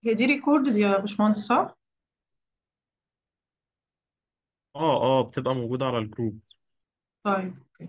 هي دي ريكورد يا باشمهندس صح؟ اه اه بتبقى موجودة على الجروب طيب اوكي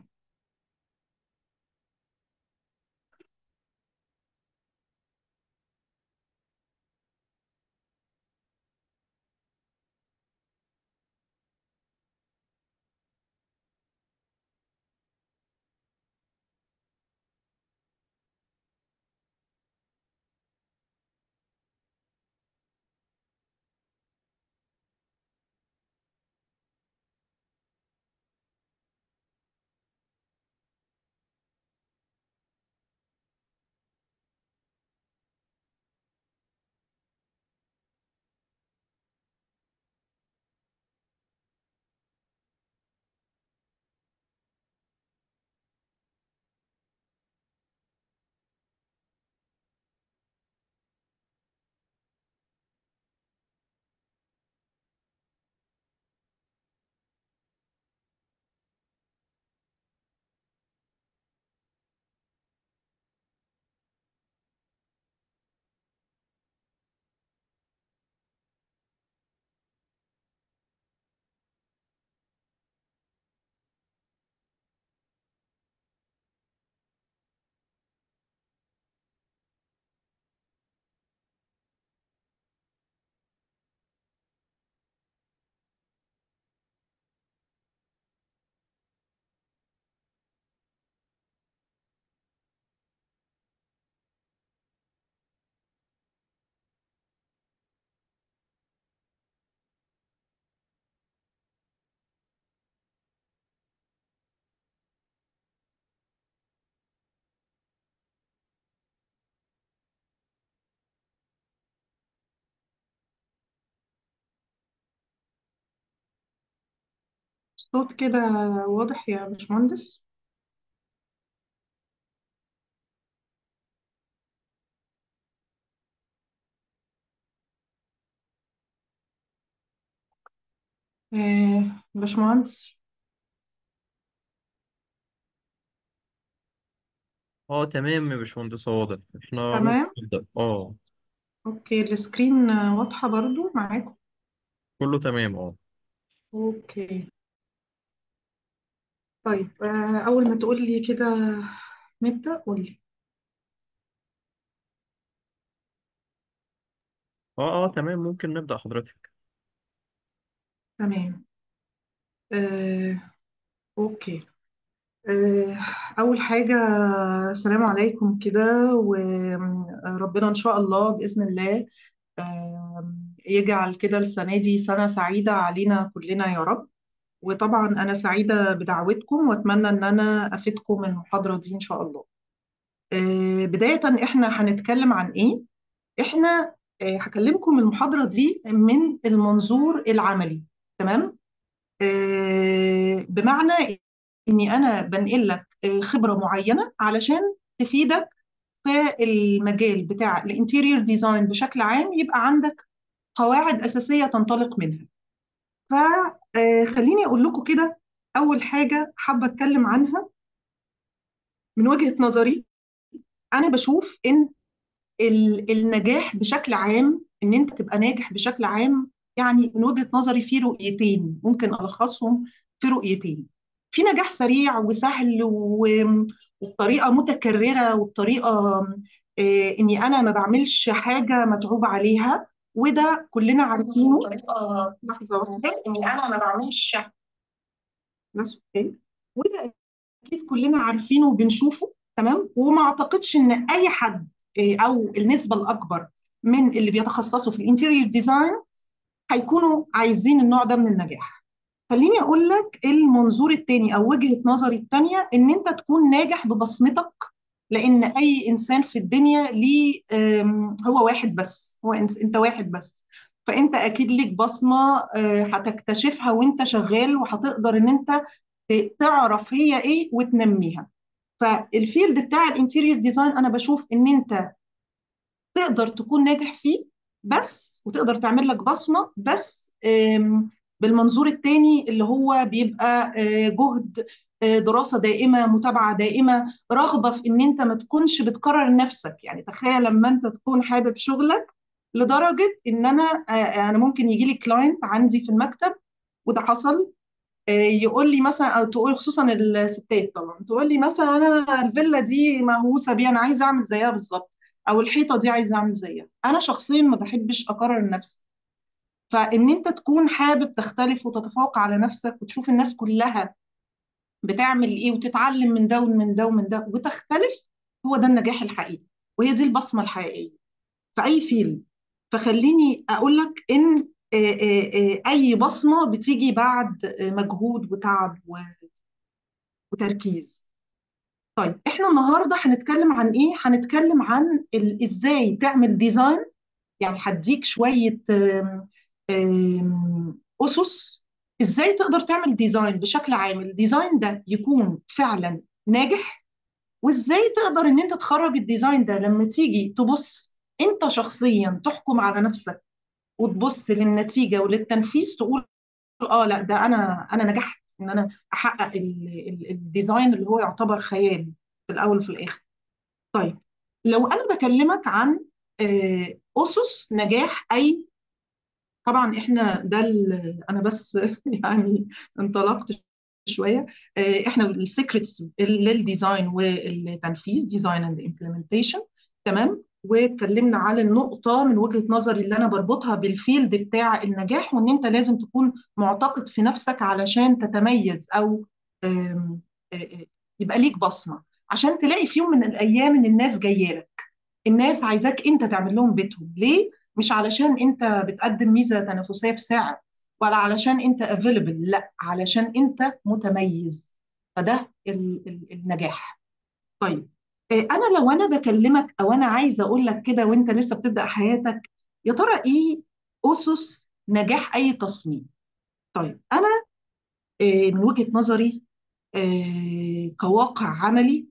الصوت كده واضح يا باشمهندس آه باشمهندس اه تمام يا باشمهندس واضح احنا ممكن تمام نبدأ اه اوكي السكرين آه، واضحة برضو معاكم كله تمام اه اوكي طيب آه أول ما تقول لي كده نبدأ قول لي اه اه تمام ممكن نبدأ حضرتك تمام آه اوكي آه أول حاجة سلام عليكم كده وربنا إن شاء الله بإذن الله آم، يجعل كده السنة دي سنة سعيدة علينا كلنا يا رب وطبعا أنا سعيدة بدعوتكم وأتمنى إن أنا أفيدكم من المحاضرة دي إن شاء الله آه، بداية إحنا هنتكلم عن إيه؟ إحنا آه، هكلمكم المحاضرة دي من المنظور العملي تمام؟ آه، بمعنى إني أنا بنقل لك آه، خبرة معينة علشان تفيدك في المجال بتاع الانتيريور ديزاين بشكل عام يبقى عندك قواعد أساسية تنطلق منها فخليني أقول لكم كده أول حاجة حابة أتكلم عنها من وجهة نظري أنا بشوف إن ال- النجاح بشكل عام إن أنت تبقى ناجح بشكل عام يعني من وجهة نظري في رؤيتين ممكن ألخصهم في رؤيتين في نجاح سريع وسهل و- وبطريقة متكررة وبطريقة آه، إني أنا ما بعملش حاجة متعوب عليها وده كلنا عارفينه آه، لحظة واحدة إني أنا ما بعملش بس اوكي وده اكيد كلنا عارفينه وبنشوفه تمام وما اعتقدش ان اي حد إيه، او النسبه الاكبر من اللي بيتخصصوا في الانتيريور ديزاين هيكونوا عايزين النوع ده من النجاح خليني اقول لك المنظور التاني او وجهة نظري التانية ان انت تكون ناجح ببصمتك لان اي انسان في الدنيا ليه أم، هو واحد بس هو إنس- انت واحد بس فانت اكيد ليك بصمة أه، هتكتشفها وانت شغال وهتقدر ان انت ت- تعرف هي ايه وتنميها فالفيلد بتاع الانتيريور ديزاين انا بشوف ان انت تقدر تكون ناجح فيه بس وتقدر تعمل لك بصمة بس آم، بالمنظور التاني اللي هو بيبقى آه، جهد آه، دراسة دائمة متابعة دائمة رغبة في ان انت ما تكونش بتكرر نفسك يعني تخيل لما انت تكون حابب شغلك لدرجه ان انا آه، انا ممكن يجي لي كلاينت عندي في المكتب وده حصل آه، يقول لي مثلا او تقول خصوصا الستات طبعا تقول لي مثلا انا الفيلا دي مهووسه بيها انا عايزه اعمل زيها بالظبط او الحيطه دي عايزه اعمل زيها انا شخصيا ما بحبش اكرر نفسي فان انت تكون حابب تختلف وتتفوق على نفسك وتشوف الناس كلها بتعمل ايه وتتعلم من ده ومن ده ومن ده وتختلف هو ده النجاح الحقيقي وهي دي البصمه الحقيقيه في اي فيلد فخليني اقول لك ان آه، آه، آه، اي بصمه بتيجي بعد آه، مجهود وتعب و- وتركيز طيب احنا النهارده هنتكلم عن ايه هنتكلم عن ال- ازاي تعمل ديزاين يعني هديك شويه آم، آم، اسس ازاي تقدر تعمل ديزاين بشكل عام الديزاين ده يكون فعلا ناجح وازاي تقدر ان انت تخرج الديزاين ده لما تيجي تبص انت شخصيا تحكم على نفسك وتبص للنتيجة وللتنفيذ تقول اه لا ده انا انا نجحت ان انا احقق ال- ال- الديزاين اللي هو يعتبر خيالي في الاول وفي الاخر طيب لو انا بكلمك عن آه، اسس نجاح اي طبعا احنا ده ال- انا بس يعني انطلقت شويه آه، احنا السيكريتس للديزاين والتنفيذ ديزاين اند امبلمنتيشن تمام واتكلمنا على النقطه من وجهه نظري اللي انا بربطها بالفيلد بتاع النجاح وان انت لازم تكون معتقد في نفسك علشان تتميز او آم، آه، آه، يبقى ليك بصمه عشان تلاقي في يوم من الايام ان الناس جايه لك الناس عايزاك انت تعمل لهم بيتهم ليه مش علشان انت بتقدم ميزه تنافسيه في سعر ولا علشان انت افيلبل لا علشان انت متميز فده ال ال النجاح طيب آه، انا لو انا بكلمك او انا عايزه اقول لك كده وانت لسه بتبدا حياتك يا ترى ايه اسس نجاح اي تصميم طيب انا آه، من وجهه نظري آه، كواقع عملي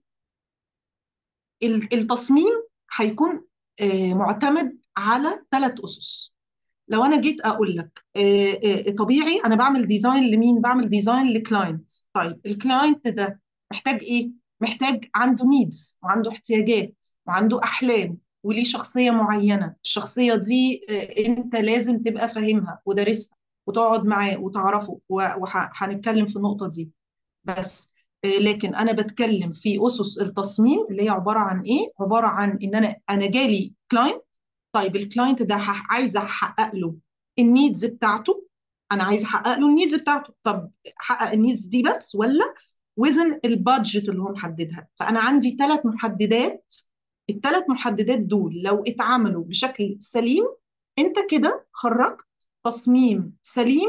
ال- التصميم هيكون آه، معتمد على ثلاث اسس لو انا جيت اقول لك آه، آه، طبيعي انا بعمل ديزاين لمين بعمل ديزاين لكلاينت طيب الكلاينت ده محتاج ايه محتاج عنده نيدز وعنده احتياجات وعنده احلام وليه شخصية معينة الشخصية دي آه، انت لازم تبقى فاهمها ودارسها وتقعد معاه وتعرفه وهنتكلم في النقطة دي بس آه، لكن انا بتكلم في اسس التصميم اللي هي عبارة عن ايه عبارة عن ان انا انا جالي كلاينت طيب الكلاينت ده ح- عايزه احقق له النيدز بتاعته انا عايزه احقق له النيدز بتاعته طب احقق النيدز دي بس ولا وزن البادجت اللي هو محددها فانا عندي ثلاث محددات الثلاث محددات دول لو اتعملوا بشكل سليم انت كده خرجت تصميم سليم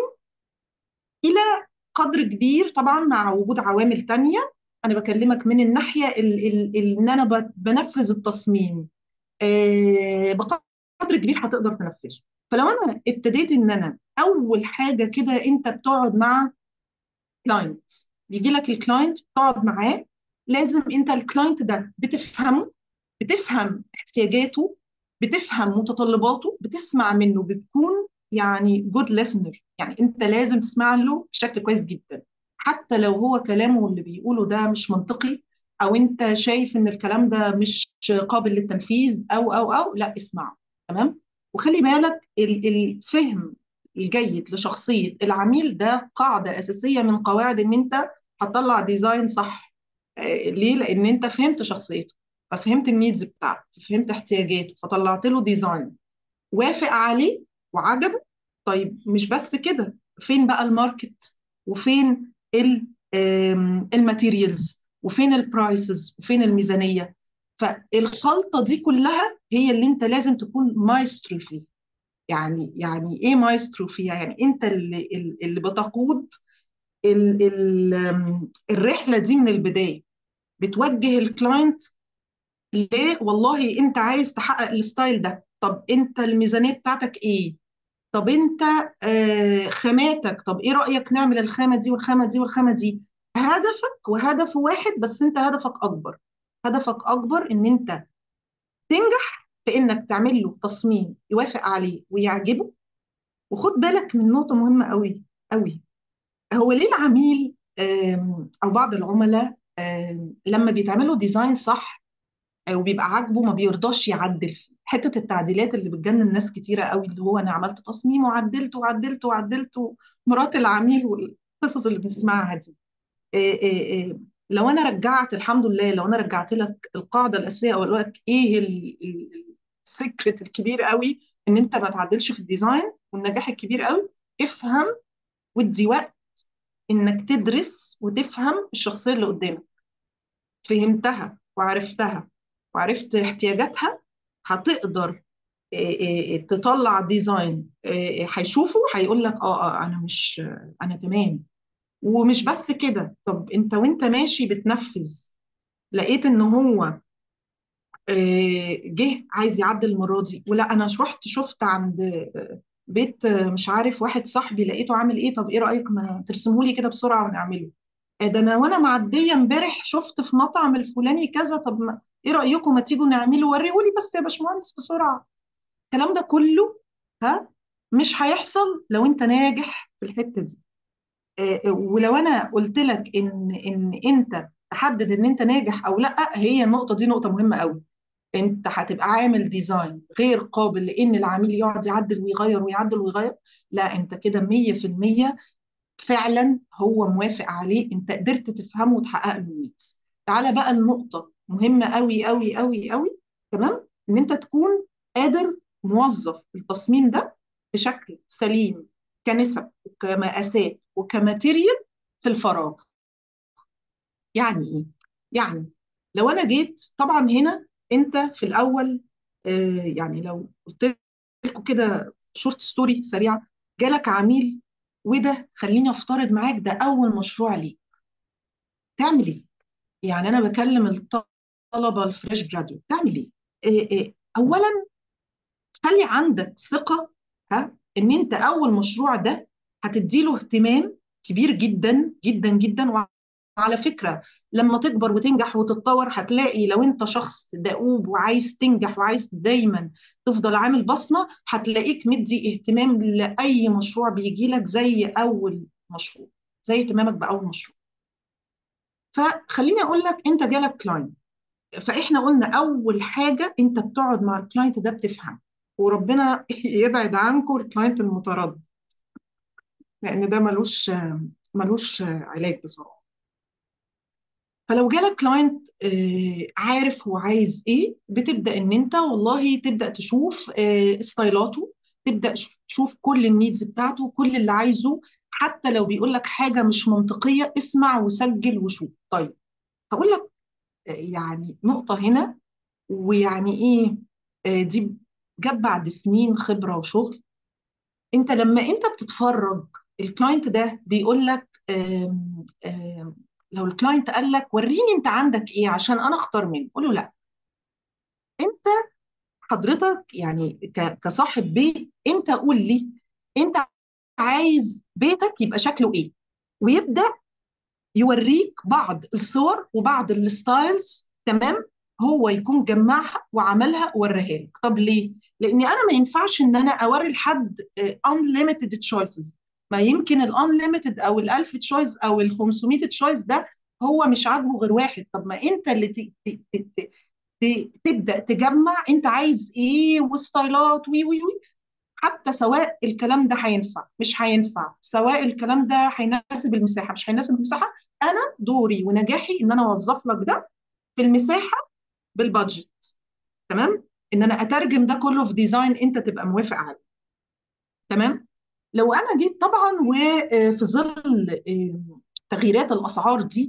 الى قدر كبير طبعا مع وجود عوامل تانية انا بكلمك من الناحيه ال- ال- ال- ان انا ب- بنفذ التصميم آه، بقدر كبير هتقدر تنفذه فلو انا ابتديت ان انا اول حاجه كده انت بتقعد مع كلاينت بيجي لك الكلاينت تقعد معاه لازم انت الكلاينت ده بتفهمه بتفهم احتياجاته بتفهم متطلباته بتسمع منه بتكون يعني جود listener يعني انت لازم تسمع له بشكل كويس جدا حتى لو هو كلامه اللي بيقوله ده مش منطقي او انت شايف ان الكلام ده مش قابل للتنفيذ او او او لا اسمعه تمام وخلي بالك ال- الفهم الجيد لشخصية العميل ده قاعدة أساسية من قواعد إن أنت هتطلع ديزاين صح آه، ليه؟ لأن أنت فهمت شخصيته ففهمت النيدز بتاعته ففهمت احتياجاته فطلعت له ديزاين وافق عليه وعجبه طيب مش بس كده فين بقى الماركت وفين ال- آم، الماتيريالز وفين البرايسز وفين الميزانية فالخلطة دي كلها هي اللي انت لازم تكون مايسترو فيها يعني يعني ايه مايسترو فيها يعني انت اللي اللي بتقود ال ال آم، الرحلة دي من البداية بتوجه الكلاينت ليه والله انت عايز تحقق الستايل ده طب انت الميزانية بتاعتك ايه طب انت آه خاماتك طب ايه رأيك نعمل الخامة دي والخامة دي والخامة دي هدفك وهدف واحد بس انت هدفك اكبر هدفك اكبر ان انت تنجح في انك تعمل له تصميم يوافق عليه ويعجبه وخد بالك من نقطة مهمة قوي قوي هو ليه العميل آم، او بعض العملاء آم، لما بيتعملوا ديزاين صح آه، وبيبقى عاجبه ما بيرضاش يعدل فيه حته التعديلات اللي بتجنن ناس كتيره قوي اللي هو انا عملت تصميم وعدلت وعدلت وعدلت مرات العميل والقصص اللي بنسمعها دي إيه إيه إيه لو انا رجعت الحمد لله لو انا رجعت لك القاعده الاساسيه او اقول لك ايه السيكريت الكبير قوي ان انت ما تعدلش في الديزاين والنجاح الكبير قوي افهم وادي وقت انك تدرس وتفهم الشخصيه اللي قدامك فهمتها وعرفتها وعرفت احتياجاتها هتقدر إيه إيه تطلع ديزاين إيه هيشوفه هيقول لك اه اه انا مش انا تمام ومش بس كده طب انت وانت ماشي بتنفذ لقيت ان هو آه، جه عايز يعدل المره دي ولا انا رحت شفت عند آه، بيت آه، مش عارف واحد صاحبي لقيته عامل ايه طب ايه رايك ما ترسمه لي كده بسرعه ونعمله ده انا وانا معديه امبارح شفت في مطعم الفلاني كذا طب ما ايه رايكم ما تيجوا نعمله وريهولي بس يا باشمهندس بسرعه الكلام ده كله ها مش هيحصل لو انت ناجح في الحته دي ولو انا قلت لك ان ان انت تحدد ان انت ناجح او لا هي النقطه دي نقطه مهمه قوي انت هتبقى عامل ديزاين غير قابل لان العميل يقعد يعدل ويغير ويعدل ويغير لا انت كده 100% فعلا هو موافق عليه انت قدرت تفهمه وتحقق له النيدز تعالى بقى النقطه مهمه قوي قوي قوي قوي تمام ان انت تكون قادر موظف التصميم ده بشكل سليم كنسب وكمقاسات وكماتيريال في الفراغ يعني ايه يعني لو انا جيت طبعا هنا انت في الاول آه يعني لو قلت لكم كده شورت ستوري سريعه جالك عميل وده خليني افترض معاك ده اول مشروع ليك تعمل ايه يعني انا بكلم الطلبه الفريش جراديوت تعمل ايه آه آه اولا خلي عندك ثقه ها ان انت اول مشروع ده هتديله اهتمام كبير جدا جدا جدا وعلى فكره لما تكبر وتنجح وتتطور هتلاقي لو انت شخص دؤوب وعايز تنجح وعايز دايما تفضل عامل بصمه هتلاقيك مدي اهتمام لاي مشروع بيجي لك زي اول مشروع زي اهتمامك باول مشروع فخليني اقول لك انت جالك كلاينت فاحنا قلنا اول حاجه انت بتقعد مع الكلاينت ده بتفهم وربنا يبعد عنكم الكلاينت المتردد لان ده ملوش ملوش علاج بصراحه فلو جالك كلاينت عارف هو عايز ايه بتبدا ان انت والله تبدا تشوف ستايلاته تبدا تشوف كل النيدز بتاعته كل اللي عايزه حتى لو بيقول لك حاجه مش منطقيه اسمع وسجل وشوف طيب هقول لك يعني نقطه هنا ويعني ايه دي جت بعد سنين خبره وشغل انت لما انت بتتفرج الكلاينت ده بيقول لك آم آم لو الكلاينت قال لك وريني انت عندك ايه عشان انا اختار منه قول له لا انت حضرتك يعني كصاحب بيت انت قول لي انت عايز بيتك يبقى شكله ايه ويبدا يوريك بعض الصور وبعض الستايلز تمام هو يكون جمعها وعملها ووريها لك طب ليه لاني انا ما ينفعش ان انا اوري لحد unlimited choices ما يمكن الانليمتد او ال1000 تشويس او ال500 تشويس ده هو مش عاجبه غير واحد طب ما انت اللي ت... ت... ت... ت... تبدا تجمع انت عايز ايه وستايلات وي وي وي حتى سواء الكلام ده هينفع مش هينفع سواء الكلام ده هيناسب المساحه مش هيناسب المساحه انا دوري ونجاحي ان انا اوظف لك ده في المساحه بالبادجت تمام ان انا اترجم ده كله في ديزاين انت تبقى موافق عليه تمام لو انا جيت طبعا وفي ظل تغييرات الاسعار دي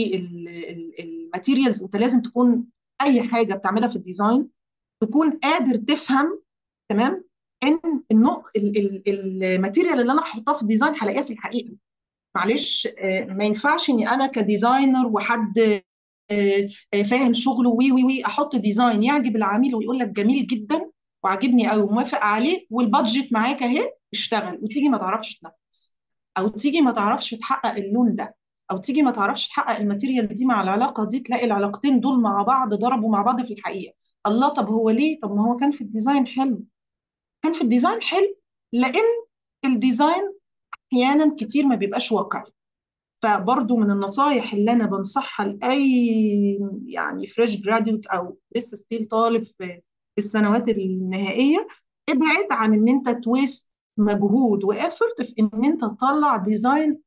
والماتيريالز انت لازم تكون اي حاجه بتعملها في الديزاين تكون قادر تفهم تمام ان النوع الماتيريال اللي انا هحطها في الديزاين هلاقيها في الحقيقه معلش ما ينفعش اني انا كديزاينر وحد فاهم شغله وي وي وي احط ديزاين يعجب العميل ويقول لك جميل جدا وعاجبني قوي وموافق عليه والبادجت معاك اهي اشتغل وتيجي ما تعرفش تنفذ او تيجي ما تعرفش تحقق اللون ده او تيجي ما تعرفش تحقق الماتيريال دي مع العلاقه دي تلاقي العلاقتين دول مع بعض ضربوا مع بعض في الحقيقه الله طب هو ليه طب ما هو كان في الديزاين حلو كان في الديزاين حلو لان الديزاين احيانا كتير ما بيبقاش واقعي فبرضو من النصايح اللي انا بنصحها لاي يعني فريش جراديوت او لسه ستيل طالب في في السنوات النهائيه ابعد عن ان انت تويست مجهود وافورت في ان انت تطلع ديزاين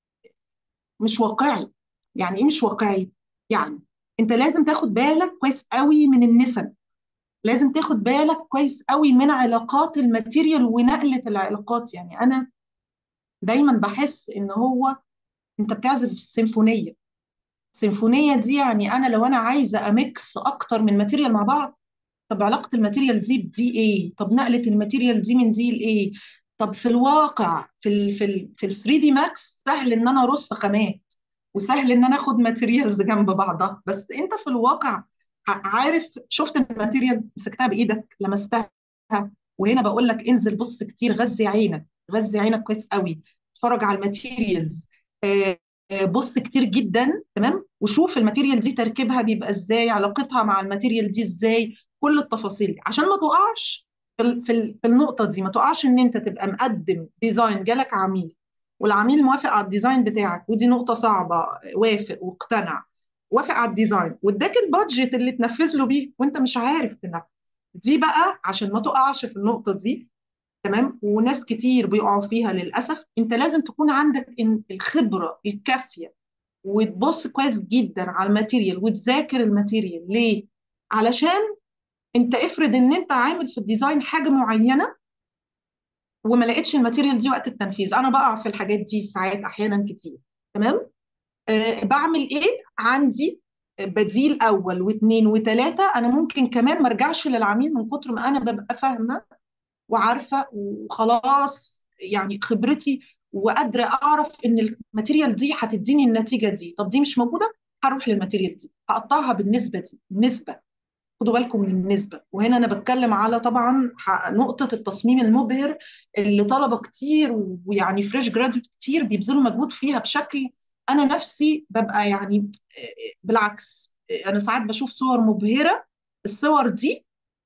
مش واقعي يعني ايه مش واقعي يعني انت لازم تاخد بالك كويس قوي من النسب لازم تاخد بالك كويس قوي من علاقات الماتيريال ونقله العلاقات يعني انا دايما بحس ان هو انت بتعزف السيمفونيه السيمفونيه دي يعني انا لو انا عايزه اميكس اكتر من ماتيريال مع بعض طب علاقه الماتيريال دي بدي ايه طب نقله الماتيريال دي من دي لايه طب في الواقع في ال في ال في ال 3 دي ماكس سهل ان انا ارص خامات وسهل ان انا اخد ماتيريالز جنب بعضها بس انت في الواقع عارف شفت الماتيريال مسكتها بايدك لمستها وهنا بقول لك انزل بص كتير غذي عينك غذي عينك كويس قوي اتفرج على الماتيريالز بص كتير جدا تمام وشوف الماتيريال دي تركيبها بيبقى ازاي علاقتها مع الماتيريال دي ازاي كل التفاصيل دي عشان ما تقعش في في النقطه دي ما تقعش ان انت تبقى مقدم ديزاين جالك عميل والعميل موافق على الديزاين بتاعك ودي نقطه صعبه وافق واقتنع وافق على الديزاين واداك البادجت اللي تنفذ له بيه وانت مش عارف تنفذ دي بقى عشان ما تقعش في النقطه دي تمام وناس كتير بيقعوا فيها للاسف انت لازم تكون عندك الخبره الكافيه وتبص كويس جدا على الماتيريال وتذاكر الماتيريال ليه علشان انت افرض ان انت عامل في الديزاين حاجه معينه وما لقيتش الماتيريال دي وقت التنفيذ انا بقع في الحاجات دي ساعات احيانا كتير تمام أه بعمل ايه عندي بديل اول واثنين وثلاثه انا ممكن كمان ما ارجعش للعميل من كتر ما انا ببقى فاهمه وعارفه وخلاص يعني خبرتي وقادره اعرف ان الماتيريال دي هتديني النتيجه دي طب دي مش موجوده هروح للماتيريال دي هقطعها بالنسبه دي النسبه خدوا بالكم من النسبه وهنا انا بتكلم على طبعا نقطه التصميم المبهر اللي طلبه كتير ويعني فريش جرادويت كتير بيبذلوا مجهود فيها بشكل انا نفسي ببقى يعني بالعكس انا ساعات بشوف صور مبهره الصور دي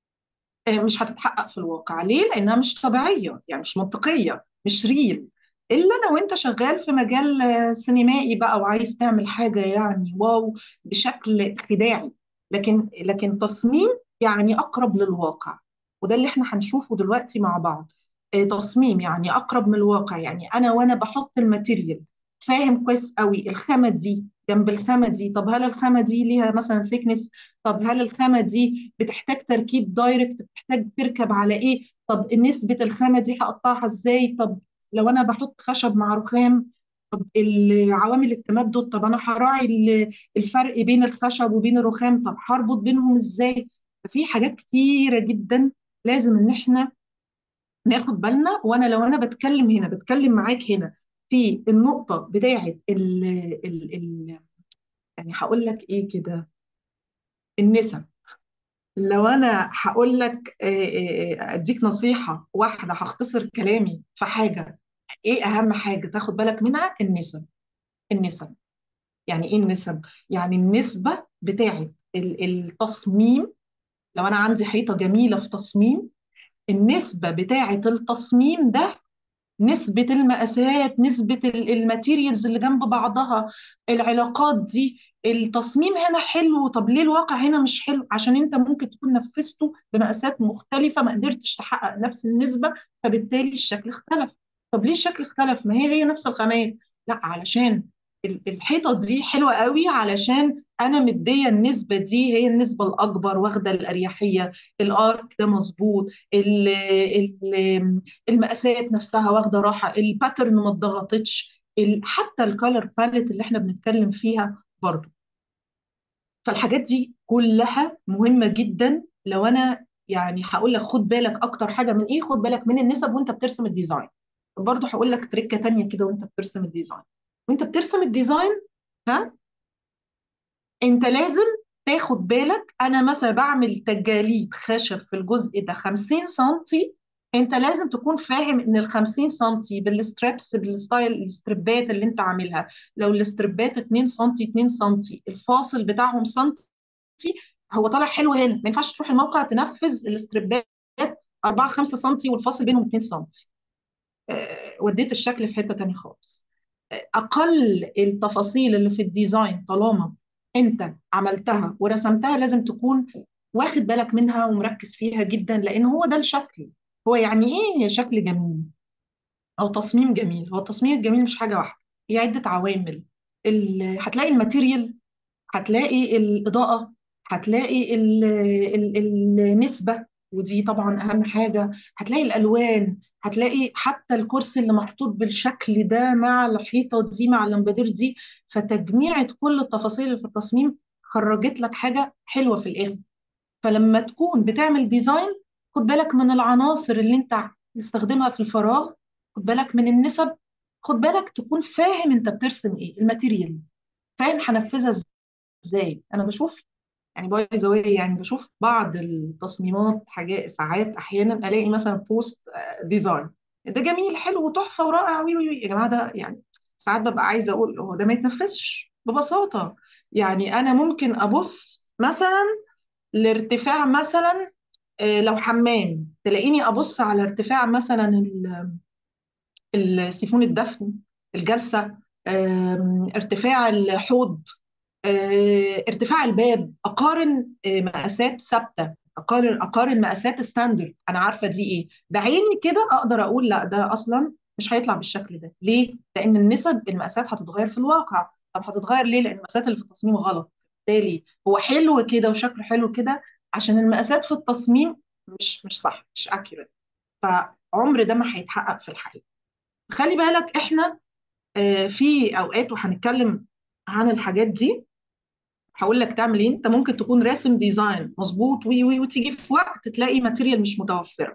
مش هتتحقق في الواقع ليه لانها مش طبيعيه يعني مش منطقيه مش ريل الا لو انت شغال في مجال سينمائي بقى وعايز تعمل حاجه يعني واو بشكل خداعي لكن لكن تصميم يعني اقرب للواقع وده اللي احنا هنشوفه دلوقتي مع بعض تصميم يعني اقرب من الواقع يعني انا وانا بحط الماتيريال فاهم كويس قوي الخامه دي جنب الخامه دي طب هل الخامه دي ليها مثلا ثيكنس طب هل الخامه دي بتحتاج تركيب دايركت بتحتاج تركب على ايه طب نسبه الخامه دي هقطعها ازاي طب لو انا بحط خشب مع رخام طب عوامل التمدد طب انا هراعي الفرق بين الخشب وبين الرخام طب هربط بينهم ازاي ففي حاجات كتيره جدا لازم ان احنا ناخد بالنا وانا لو انا بتكلم هنا بتكلم معاك هنا في النقطه بتاعه ال ال ال يعني هقول لك ايه كده النسب لو انا هقول لك اديك نصيحه واحده هختصر كلامي في حاجه ايه اهم حاجه تاخد بالك منها النسب النسب يعني ايه النسب يعني النسبه بتاعه التصميم لو انا عندي حيطه جميله في تصميم النسبه بتاعه التصميم ده نسبة المقاسات نسبة الماتيريالز اللي جنب بعضها العلاقات دي التصميم هنا حلو طب ليه الواقع هنا مش حلو عشان انت ممكن تكون نفذته بمقاسات مختلفة ما قدرتش تحقق نفس النسبة فبالتالي الشكل اختلف طب ليه الشكل اختلف ما هي هي نفس الخامات لا علشان الحيطة دي حلوة قوي علشان أنا مدية النسبة دي هي النسبة الأكبر واخدة الأريحية الأرك ده مظبوط المقاسات نفسها واخدة راحة الباترن ما اتضغطتش حتى الكالر باليت اللي احنا بنتكلم فيها برضو فالحاجات دي كلها مهمة جدا لو أنا يعني هقول لك خد بالك أكتر حاجة من إيه خد بالك من النسب وأنت بترسم الديزاين برضو هقول لك تريكة تانية كده وأنت بترسم الديزاين وانت بترسم الديزاين ها انت لازم تاخد بالك انا مثلا بعمل تجاليد خشب في الجزء ده 50 سم انت لازم تكون فاهم ان ال 50 سم بالستريبس بالستايل الستريبات اللي انت عاملها لو الستريبات 2 سم 2 سم الفاصل بتاعهم سم هو طالع حلو هنا ما ينفعش تروح الموقع تنفذ الستريبات 4 5 سم والفاصل بينهم 2 سم وديت الشكل في حته ثانيه خالص اقل التفاصيل اللي في الديزاين طالما انت عملتها ورسمتها لازم تكون واخد بالك منها ومركز فيها جدا لان هو ده الشكل هو يعني ايه شكل جميل او تصميم جميل هو التصميم الجميل مش حاجه واحده هي عده عوامل ال- هتلاقي الماتيريال هتلاقي الإضاءة هتلاقي ال ال النسبة ودي طبعا أهم حاجة هتلاقي الألوان هتلاقي حتى الكرسي اللي محطوط بالشكل ده مع الحيطة دي مع اللمبادير دي فتجميعة كل التفاصيل اللي في التصميم خرجت لك حاجة حلوة في الآخر فلما تكون بتعمل ديزاين خد بالك من العناصر اللي انت مستخدمها في الفراغ خد بالك من النسب خد بالك تكون فاهم انت بترسم ايه الماتيريال فاهم هنفذها ازاي انا بشوف يعني باي ذا واي يعني بشوف بعض التصميمات حاجات ساعات احيانا الاقي مثلا بوست ديزاين ده جميل حلو وتحفه ورائع وي وي وي يا جماعه ده يعني ساعات ببقى عايزه اقول هو ده ما يتنفذش ببساطه يعني انا ممكن ابص مثلا لارتفاع مثلا آه، لو حمام تلاقيني ابص على ارتفاع مثلا ال- السيفون الدفن الجلسه آم، ارتفاع الحوض آه، ارتفاع الباب اقارن آه، مقاسات ثابته اقارن اقارن مقاسات ستاندرد انا عارفه دي ايه بعيني كده اقدر اقول لا ده اصلا مش هيطلع بالشكل ده ليه لان النسب المقاسات هتتغير في الواقع طب هتتغير ليه لان المقاسات اللي في التصميم غلط بالتالي هو حلو كده وشكله حلو كده عشان المقاسات في التصميم مش مش صح مش اكيوريت فعمر ده ما هيتحقق في الحقيقه خلي بالك احنا آه، في اوقات وهنتكلم عن الحاجات دي هقول لك تعمل ايه انت ممكن تكون راسم ديزاين مظبوط وي وي وتيجي في وقت تلاقي ماتيريال مش متوفره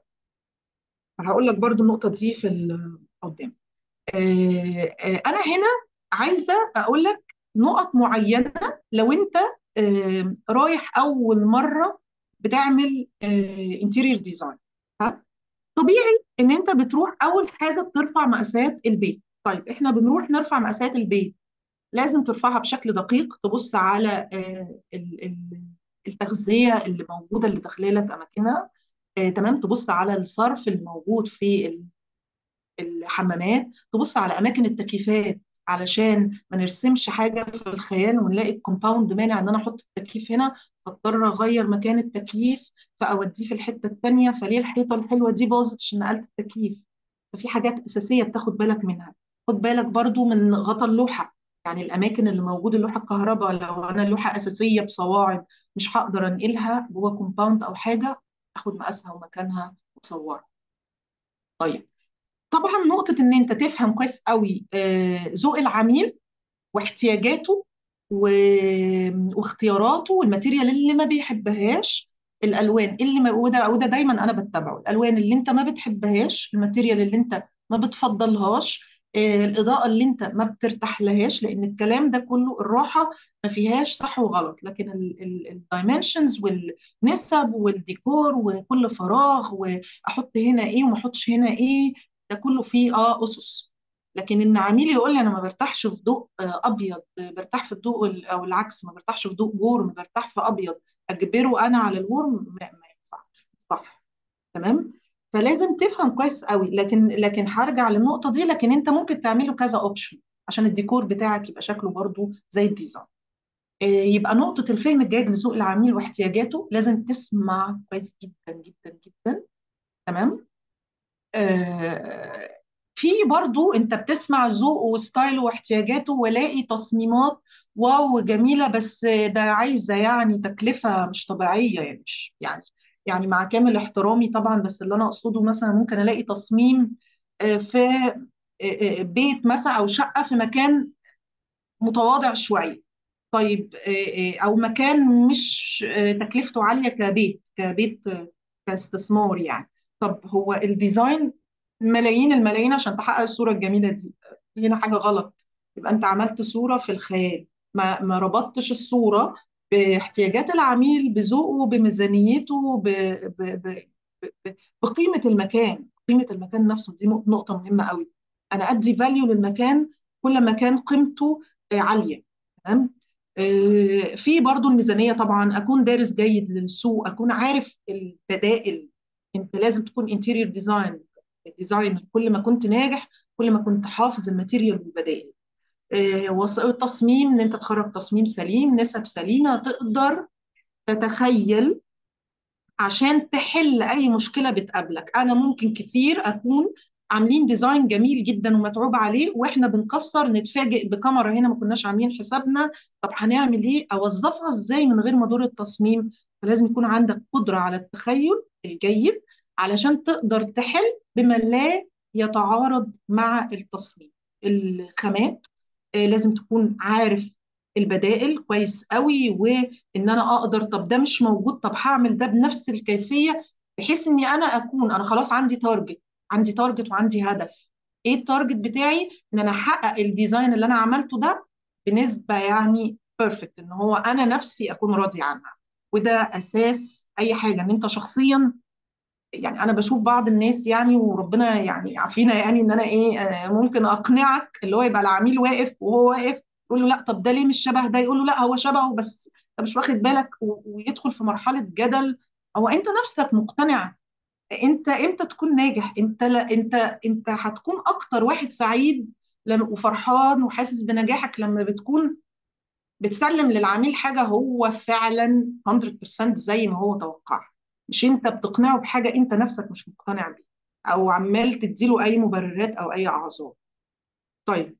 هقول لك برضو النقطه دي في ال- قدام آه، آه، انا هنا عايزه اقول لك نقط معينه لو انت آه، رايح اول مره بتعمل انتيريور ديزاين طبيعي ان انت بتروح اول حاجه بترفع مقاسات البيت طيب احنا بنروح نرفع مقاسات البيت لازم ترفعها بشكل دقيق تبص على آه، ال- ال- التغذية اللي موجودة اللي داخله لك أماكنها آه، تمام تبص على الصرف اللي موجود في ال- الحمامات تبص على أماكن التكييفات علشان ما نرسمش حاجة في الخيال ونلاقي الكومباوند مانع إن أنا أحط التكييف هنا فاضطر أغير مكان التكييف فأوديه في الحتة التانية فليه الحيطة الحلوة دي باظت عشان نقلت التكييف ففي حاجات أساسية بتاخد بالك منها خد بالك برضو من غطا اللوحة يعني الأماكن اللي موجود اللوحة الكهرباء لو أنا اللوحة أساسية بصواعد مش هقدر أنقلها جوه كومباوند أو حاجة أخد مقاسها ومكانها وأصورها طيب طبعا نقطة إن أنت تفهم كويس قوي آه، ذوق العميل واحتياجاته و... واختياراته والماتيريال اللي ما بيحبهاش الالوان اللي ما... وده وده دايما انا بتبعه الالوان اللي انت ما بتحبهاش الماتيريال اللي انت ما بتفضلهاش آه، الاضاءه اللي انت ما بترتاح لهاش لان الكلام ده كله الراحه ما فيهاش صح وغلط لكن الدايمنشنز والنسب والديكور وكل فراغ واحط هنا ايه وما احطش هنا ايه ده كله فيه اه اسس لكن ان عميل يقول لي انا ما برتاحش في ضوء آه، ابيض برتاح في الضوء ال- او العكس ما برتاحش في ضوء ورم برتاح في ابيض اجبره انا على الورم ما, ما ينفعش صح تمام فلازم تفهم كويس قوي لكن لكن هرجع للنقطه دي لكن انت ممكن تعمله كذا اوبشن عشان الديكور بتاعك يبقى شكله برضو زي الديزاين آه، يبقى نقطه الفهم الجيد لذوق العميل واحتياجاته لازم تسمع كويس جدا جدا جدا تمام آه، في برضو انت بتسمع ذوقه وستايله واحتياجاته والاقي تصميمات واو جميلة بس ده عايزة يعني تكلفة مش طبيعية يعني مش يعني يعني مع كامل احترامي طبعا بس اللي انا اقصده مثلا ممكن الاقي تصميم آه، في آه، آه، بيت مثلا او شقة في مكان متواضع شوية طيب آه، آه، او مكان مش آه، تكلفته عاليه كبيت كبيت آه، كاستثمار يعني طب هو الديزاين ملايين الملايين عشان تحقق الصوره الجميله دي هنا حاجه غلط يبقى انت عملت صوره في الخيال ما ما ربطتش الصوره باحتياجات العميل بذوقه بميزانيته ب... ب... ب... ب... بقيمه المكان قيمه المكان نفسه دي نقطه مهمه قوي انا ادي فاليو للمكان كل ما كان قيمته آه، عاليه تمام آه، في برضو الميزانية طبعا أكون دارس جيد للسوق أكون عارف البدائل أنت لازم تكون انتيريور ديزاين ديزاين كل ما كنت ناجح كل ما كنت حافظ الماتيريال والبدائل آه، وص- تصميم ان انت تخرج تصميم سليم نسب سليمه تقدر تتخيل عشان تحل اي مشكله بتقابلك انا ممكن كتير اكون عاملين ديزاين جميل جدا ومتعوب عليه واحنا بنكسر نتفاجئ بكاميرا هنا ما كناش عاملين حسابنا طب هنعمل ايه اوظفها ازاي من غير ما ادور التصميم فلازم يكون عندك قدره على التخيل الجيد علشان تقدر تحل بما لا يتعارض مع التصميم الخامات آه، لازم تكون عارف البدائل كويس قوي وان انا اقدر طب ده مش موجود طب هعمل ده بنفس الكيفيه بحيث اني انا اكون انا خلاص عندي تارجت عندي تارجت وعندي هدف ايه التارجت بتاعي ان انا احقق الديزاين اللي انا عملته ده بنسبه يعني بيرفكت ان هو انا نفسي اكون راضي عنها وده اساس اي حاجه ان انت شخصيا يعني انا بشوف بعض الناس يعني وربنا يعني يعافينا يعني ان انا ايه آه، ممكن اقنعك اللي هو يبقى العميل واقف وهو واقف يقول له لا طب ده ليه مش شبه ده يقول له لا هو شبهه بس انت مش واخد بالك و- ويدخل في مرحلة جدل هو انت نفسك مقتنع انت امتى تكون ناجح انت لا انت انت هتكون اكتر واحد سعيد لما وفرحان وحاسس بنجاحك لما بتكون بتسلم للعميل حاجة هو فعلا 100% زي ما هو توقعها مش انت بتقنعه بحاجة انت نفسك مش مقتنع بيها او عمال تديله اي مبررات او اي اعذار طيب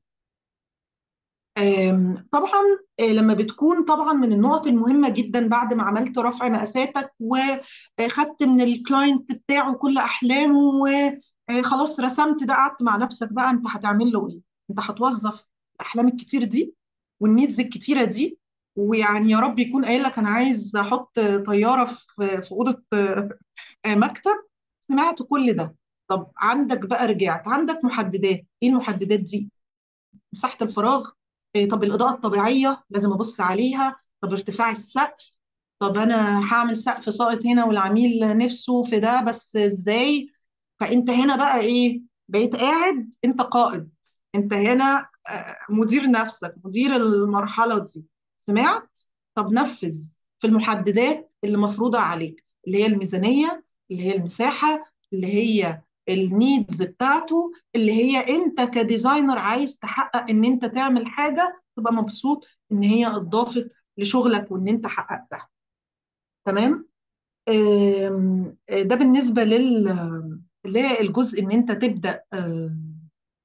آم، طبعا آه، لما بتكون طبعا من النقط المهمة جدا بعد ما عملت رفع مقاساتك وخدت من الكلاينت بتاعه كل أحلامه وخلاص رسمت ده قعدت مع نفسك بقى انت هتعمل له ايه؟ انت هتوظف الأحلام الكتير دي والنيدز الكتيرة دي ويعني يا رب يكون قايل لك انا عايز احط طيارة في في أوضة آه، مكتب سمعت كل ده طب عندك بقى رجعت عندك محددات ايه المحددات دي؟ مساحة الفراغ إيه، طب الإضاءة الطبيعية لازم أبص عليها طب ارتفاع السقف طب أنا هعمل سقف ساقط هنا والعميل نفسه في ده بس إزاي فأنت هنا بقى إيه بقيت قاعد أنت قائد أنت هنا آه، مدير نفسك مدير المرحلة دي سمعت طب نفذ في المحددات اللي مفروضة عليك اللي هي الميزانية اللي هي المساحة اللي هي النيدز بتاعته اللي هي انت كديزاينر عايز تحقق ان انت تعمل حاجه تبقى مبسوط ان هي اضافت لشغلك وان انت حققتها تمام آم، آه، ده بالنسبه لل للجزء ان انت تبدا آم،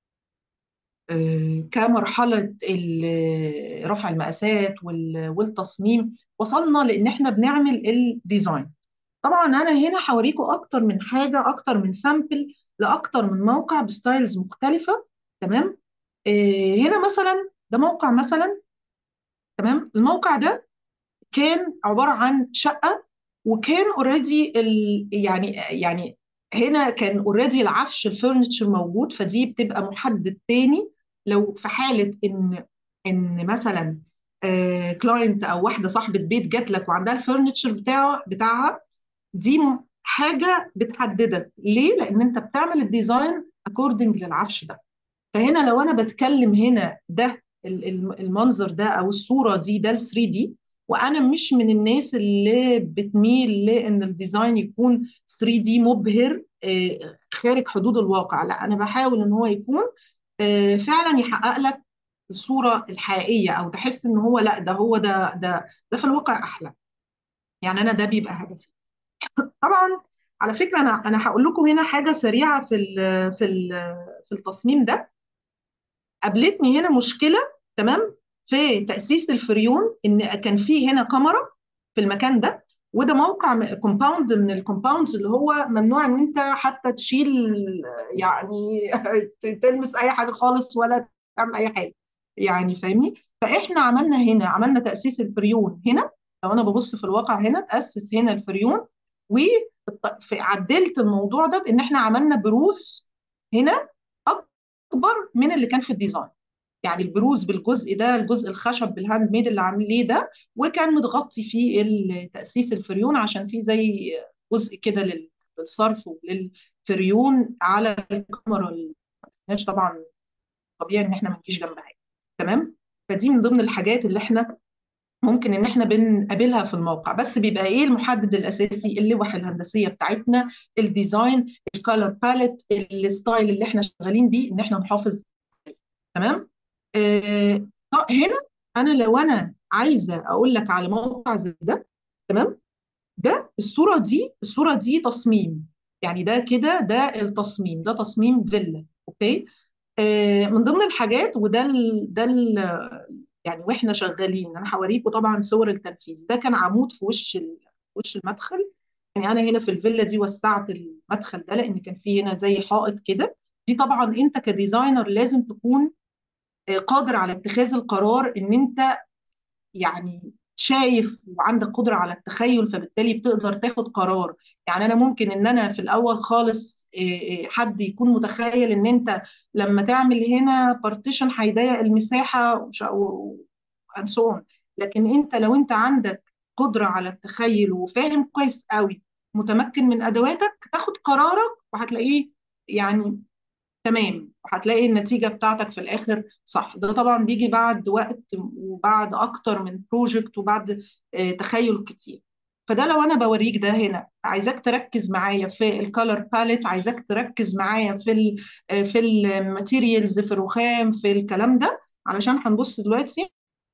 آه، كمرحله ال- رفع المقاسات وال- والتصميم وصلنا لان احنا بنعمل الديزاين طبعا انا هنا هوريكم اكتر من حاجه اكتر من سامبل لاكتر من موقع بستايلز مختلفه تمام آه هنا مثلا ده موقع مثلا تمام الموقع ده كان عباره عن شقه وكان اوريدي يعني يعني هنا كان اوريدي العفش الفurniture موجود فدي بتبقى محدد تاني لو في حاله ان ان مثلا كلاينت او واحده صاحبه بيت جات لك وعندها الفurniture بتاعه بتاعها دي م- حاجه بتحددك ليه؟ لان انت بتعمل الديزاين اكوردنج للعفش ده فهنا لو انا بتكلم هنا ده ال- ال- المنظر ده او الصوره دي ده ال 3 دي وانا مش من الناس اللي بتميل لان الديزاين يكون 3 دي مبهر آه، خارج حدود الواقع لا انا بحاول ان هو يكون آه، فعلا يحقق لك الصوره الحقيقيه او تحس ان هو لا ده هو ده ده ده في الواقع احلى يعني انا ده بيبقى هدفي طبعا على فكره انا انا هقول لكم هنا حاجه سريعه في ال في ال في التصميم ده قابلتني هنا مشكله تمام في تاسيس الفريون ان كان في هنا كاميرا في المكان ده وده موقع كومباوند من الكومباوندز اللي هو ممنوع ان انت حتى تشيل يعني تلمس اي حاجه خالص ولا تعمل اي حاجه يعني فاهمني فاحنا عملنا هنا عملنا تاسيس الفريون هنا لو انا ببص في الواقع هنا اسس هنا الفريون وعدلت الموضوع ده بان احنا عملنا بروز هنا اكبر من اللي كان في الديزاين يعني البروز بالجزء ده الجزء الخشب بالهاند ميد اللي عامليه ده وكان متغطي فيه تأسيس الفريون عشان فيه زي جزء كده لل- للصرف وللفريون على الكاميرا مش طبعا طبيعي ان احنا ما نجيش جنبها تمام فدي من ضمن الحاجات اللي احنا ممكن ان احنا بنقابلها في الموقع بس بيبقى ايه المحدد الاساسي اللوح الهندسيه بتاعتنا الديزاين الكالر باليت الستايل اللي احنا شغالين بيه ان احنا نحافظ عليه. تمام آه، طب هنا انا لو انا عايزه اقول لك على موقع زي ده تمام ده الصوره دي الصوره دي تصميم يعني ده كده ده التصميم ده تصميم فيلا اوكي آه، من ضمن الحاجات وده ال ده ال يعني واحنا شغالين انا هوريكم طبعا صور التنفيذ ده كان عمود في وش ال- في وش المدخل يعني انا هنا في الفيلا دي وسعت المدخل ده لان كان فيه هنا زي حائط كده دي طبعا انت كديزاينر لازم تكون آه، قادر على اتخاذ القرار ان انت يعني شايف وعندك قدرة على التخيل فبالتالي بتقدر تاخد قرار يعني أنا ممكن إن أنا في الأول خالص إيه، إيه، حد يكون متخيل إن أنت لما تعمل هنا بارتيشن هيضيق المساحة وش- و and so on لكن أنت لو أنت عندك قدرة على التخيل وفاهم كويس قوي متمكن من أدواتك تاخد قرارك وهتلاقيه يعني تمام وهتلاقي النتيجة بتاعتك في الآخر صح ده طبعا بيجي بعد وقت وبعد أكتر من بروجكت وبعد آه، تخيل كتير فده لو أنا بوريك ده هنا عايزاك تركز معايا في الكالر باليت عايزاك تركز معايا في ال آه، في الماتيريالز في الرخام في الكلام ده علشان هنبص دلوقتي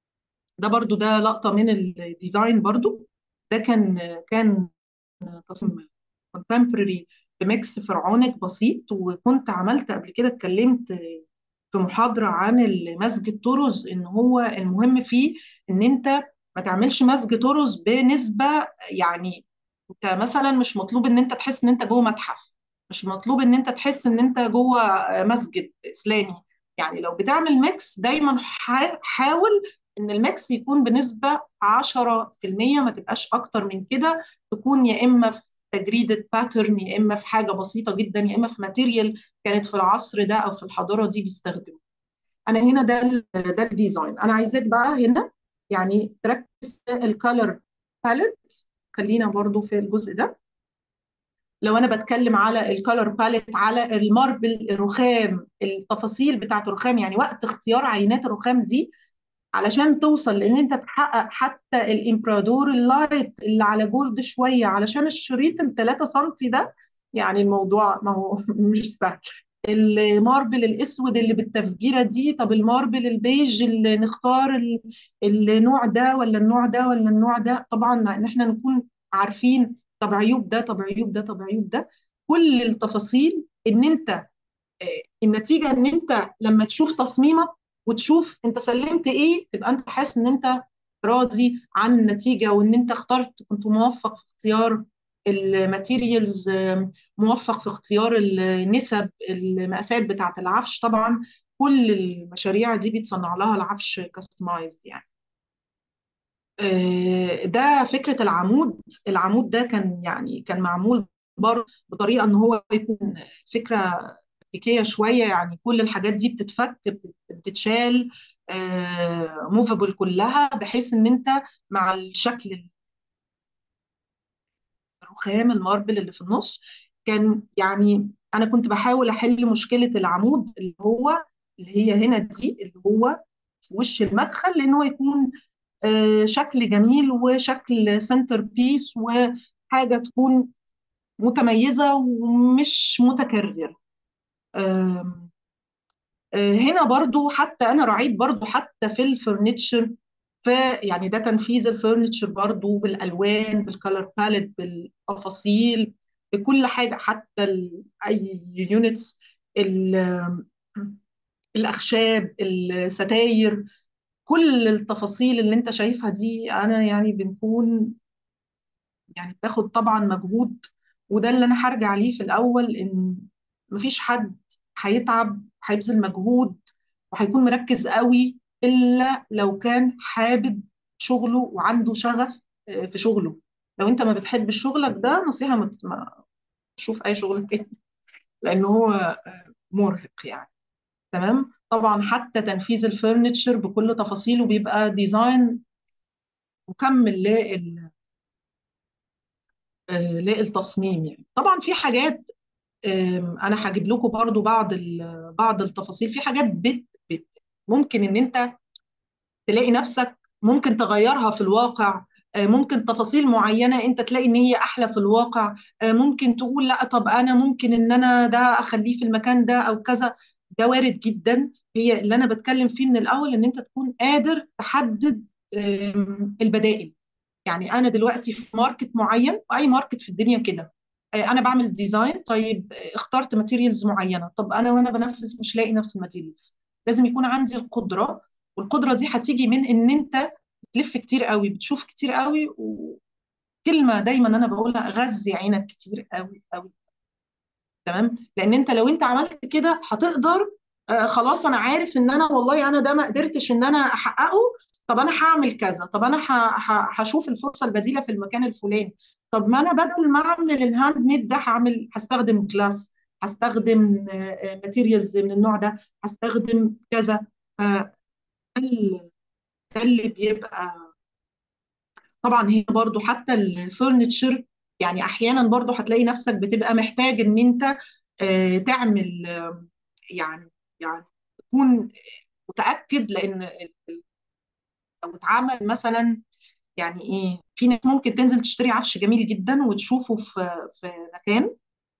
ده برضو ده لقطة من الديزاين برضو ده كان كان تصميم contemporary بميكس فرعونك بسيط وكنت عملت قبل كده اتكلمت في محاضرة عن المسج طرز ان هو المهم فيه ان انت ما تعملش مسج طرز بنسبة يعني انت مثلا مش مطلوب ان انت تحس ان انت جوه متحف مش مطلوب ان انت تحس ان انت جوه مسجد اسلامي يعني لو بتعمل ميكس دايما حا- حاول ان الميكس يكون بنسبة 10% ما تبقاش اكتر من كده تكون يا اما في تجريدة باترن يا اما في حاجة بسيطة جدا يا اما في ماتيريال كانت في العصر ده او في الحضارة دي بيستخدموا انا هنا ده ال ده الديزاين انا عايزاك بقى هنا يعني تركز في الكالر باليت خلينا برضو في الجزء ده لو انا بتكلم على الكالر باليت على الماربل الرخام التفاصيل بتاعت الرخام يعني وقت اختيار عينات الرخام دي علشان توصل لان انت تحقق حتى الامبرادور اللايت اللي على جولد شويه علشان الشريط ال 3 سم ده يعني الموضوع ما هو مش سهل الماربل الاسود اللي بالتفجيره دي طب الماربل البيج اللي نختار ال- النوع ده ولا النوع ده ولا النوع ده طبعا ان احنا نكون عارفين طب عيوب ده طب عيوب ده طب عيوب ده كل التفاصيل ان انت النتيجه ان انت لما تشوف تصميمك وتشوف انت سلمت ايه تبقى انت حاسس ان انت راضي عن النتيجه وان انت اخترت كنت موفق في اختيار الماتيريالز موفق في اختيار النسب المقاسات بتاعه العفش طبعا كل المشاريع دي بيتصنع لها العفش كاستمايزد يعني آه، ده فكرة العمود العمود ده كان يعني كان معمول برضه بطريقة ان هو يكون فكرة تكتيكية شوية يعني كل الحاجات دي بتتفك بت- بتتشال موفابل كلها بحيث ان انت مع الشكل الرخام الماربل اللي في النص كان يعني انا كنت بحاول احل مشكلة العمود اللي هو اللي هي هنا دي اللي هو في وش المدخل لان هو يكون آه، شكل جميل وشكل سنتر بيس وحاجة تكون متميزة ومش متكررة آم، آه، هنا برضو حتى أنا راعيت برضو حتى في الفurniture في يعني ده تنفيذ الفurniture برضو بالألوان بالكالر باليت بالتفاصيل بكل حاجة حتى ال- أي يونتس الأخشاب الستاير كل التفاصيل اللي انت شايفها دي انا يعني بنكون يعني بتاخد طبعا مجهود وده اللي انا هرجع ليه في الاول ان مفيش حد هيتعب هيبذل مجهود وهيكون مركز قوي الا لو كان حابب شغله وعنده شغف آه، في شغله لو انت ما بتحبش شغلك ده نصيحة ما ت- ما تشوف اي شغل تاني لان هو آه، مرهق يعني تمام طبعا حتى تنفيذ الفurniture بكل تفاصيله بيبقى ديزاين مكمل لل- آه، للتصميم يعني طبعا في حاجات آم، انا هجيب لكم برضو بعض ال- بعض التفاصيل في حاجات بت بت ممكن ان انت تلاقي نفسك ممكن تغيرها في الواقع آه، ممكن تفاصيل معينة انت تلاقي ان هي احلى في الواقع آه، ممكن تقول لا طب انا ممكن ان انا ده اخليه في المكان ده او كذا ده وارد جدا هي اللي انا بتكلم فيه من الاول ان انت تكون قادر تحدد آم، البدائل يعني انا دلوقتي في ماركت معين واي ماركت في الدنيا كده آه، انا بعمل ديزاين طيب آه، اخترت ماتيريالز معينه طب انا وانا بنفذ مش لاقي نفس الماتيريالز لازم يكون عندي القدره والقدره دي هتيجي من ان انت بتلف كتير قوي بتشوف كتير قوي وكلمه دايما انا بقولها غذي عينك كتير قوي قوي تمام لان انت لو انت عملت كده هتقدر آه خلاص انا عارف ان انا والله انا ده ما قدرتش ان انا احققه طب انا هعمل كذا طب انا ه- ه- هشوف الفرصه البديله في المكان الفلاني طب ما انا بدل ما اعمل الهاند ميد ده هعمل هستخدم جلاس هستخدم ماتيريالز من النوع ده هستخدم كذا فده ال- ده اللي بيبقى طبعا هي برضو حتى الفurniture يعني احيانا برضو هتلاقي نفسك بتبقى محتاج ان انت آه، تعمل آه، يعني يعني تكون متأكد لان ال- ال- لو اتعمل مثلا يعني ايه في ناس ممكن تنزل تشتري عفش جميل جدا وتشوفه في في مكان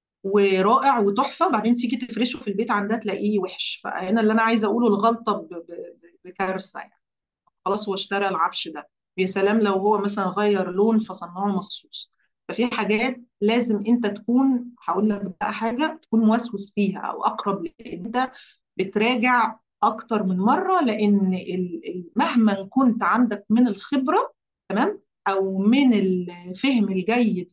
ورائع وتحفة بعدين تيجي تفرشه في البيت عندها تلاقيه وحش فهنا اللي انا عايزة اقوله الغلطة ب- ب- ب- بكارثة يعني خلاص هو اشترى العفش ده يا سلام لو هو مثلا غير لون فصنعه مخصوص ففي حاجات لازم انت تكون هقول لك بقى حاجه تكون موسوس فيها او اقرب لان انت بتراجع اكتر من مره لان ال- ال- مهما كنت عندك من الخبره تمام او من الفهم الجيد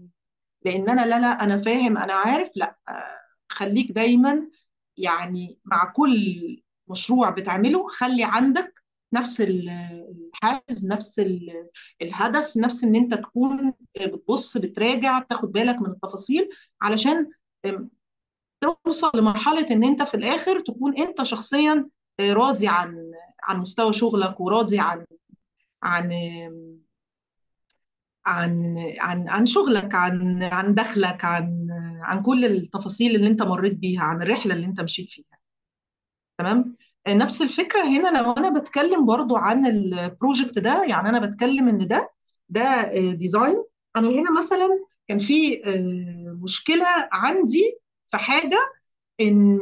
لان انا لا لا انا فاهم انا عارف لا آه، خليك دايما يعني مع كل مشروع بتعمله خلي عندك نفس ال- الحافز نفس ال- الهدف نفس ان انت تكون بتبص بتراجع بتاخد بالك من التفاصيل علشان آم، توصل لمرحلة ان انت في الاخر تكون انت شخصيا آه، راضي عن عن مستوى شغلك وراضي عن عن عن عن عن شغلك عن عن دخلك عن عن كل التفاصيل اللي انت مريت بيها عن الرحله اللي انت مشيت فيها تمام نفس الفكره هنا لو انا بتكلم برضو عن البروجكت ده يعني انا بتكلم ان ده ده آه، ديزاين انا هنا مثلا كان في آه، مشكله عندي في حاجه ان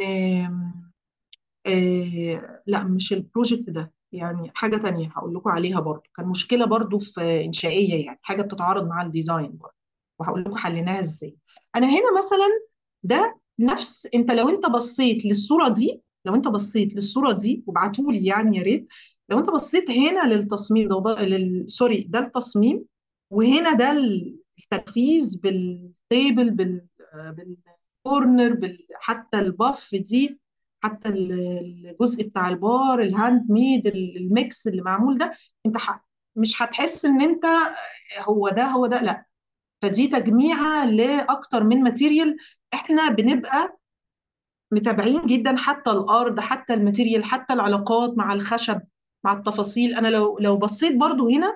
آه لا مش البروجكت ده يعني حاجة تانية هقول لكم عليها برضو كان مشكلة برضو في إنشائية يعني حاجة بتتعارض مع الديزاين برضو وهقول لكم حليناها إزاي أنا هنا مثلا ده نفس أنت لو أنت بصيت للصورة دي لو أنت بصيت للصورة دي وابعتولي يعني يا ريت لو أنت بصيت هنا للتصميم ده وب... لل... سوري ده التصميم وهنا ده التنفيذ بالتيبل بال بالكورنر بال... حتى الباف دي حتى ال- الجزء بتاع البار الهاند ميد ال- الميكس اللي معمول ده انت ح- مش هتحس ان انت هو ده هو ده لا فدي تجميعة لأكتر من ماتيريال احنا بنبقى متابعين جدا حتى الأرض حتى الماتيريال حتى العلاقات مع الخشب مع التفاصيل انا لو لو بصيت برضو هنا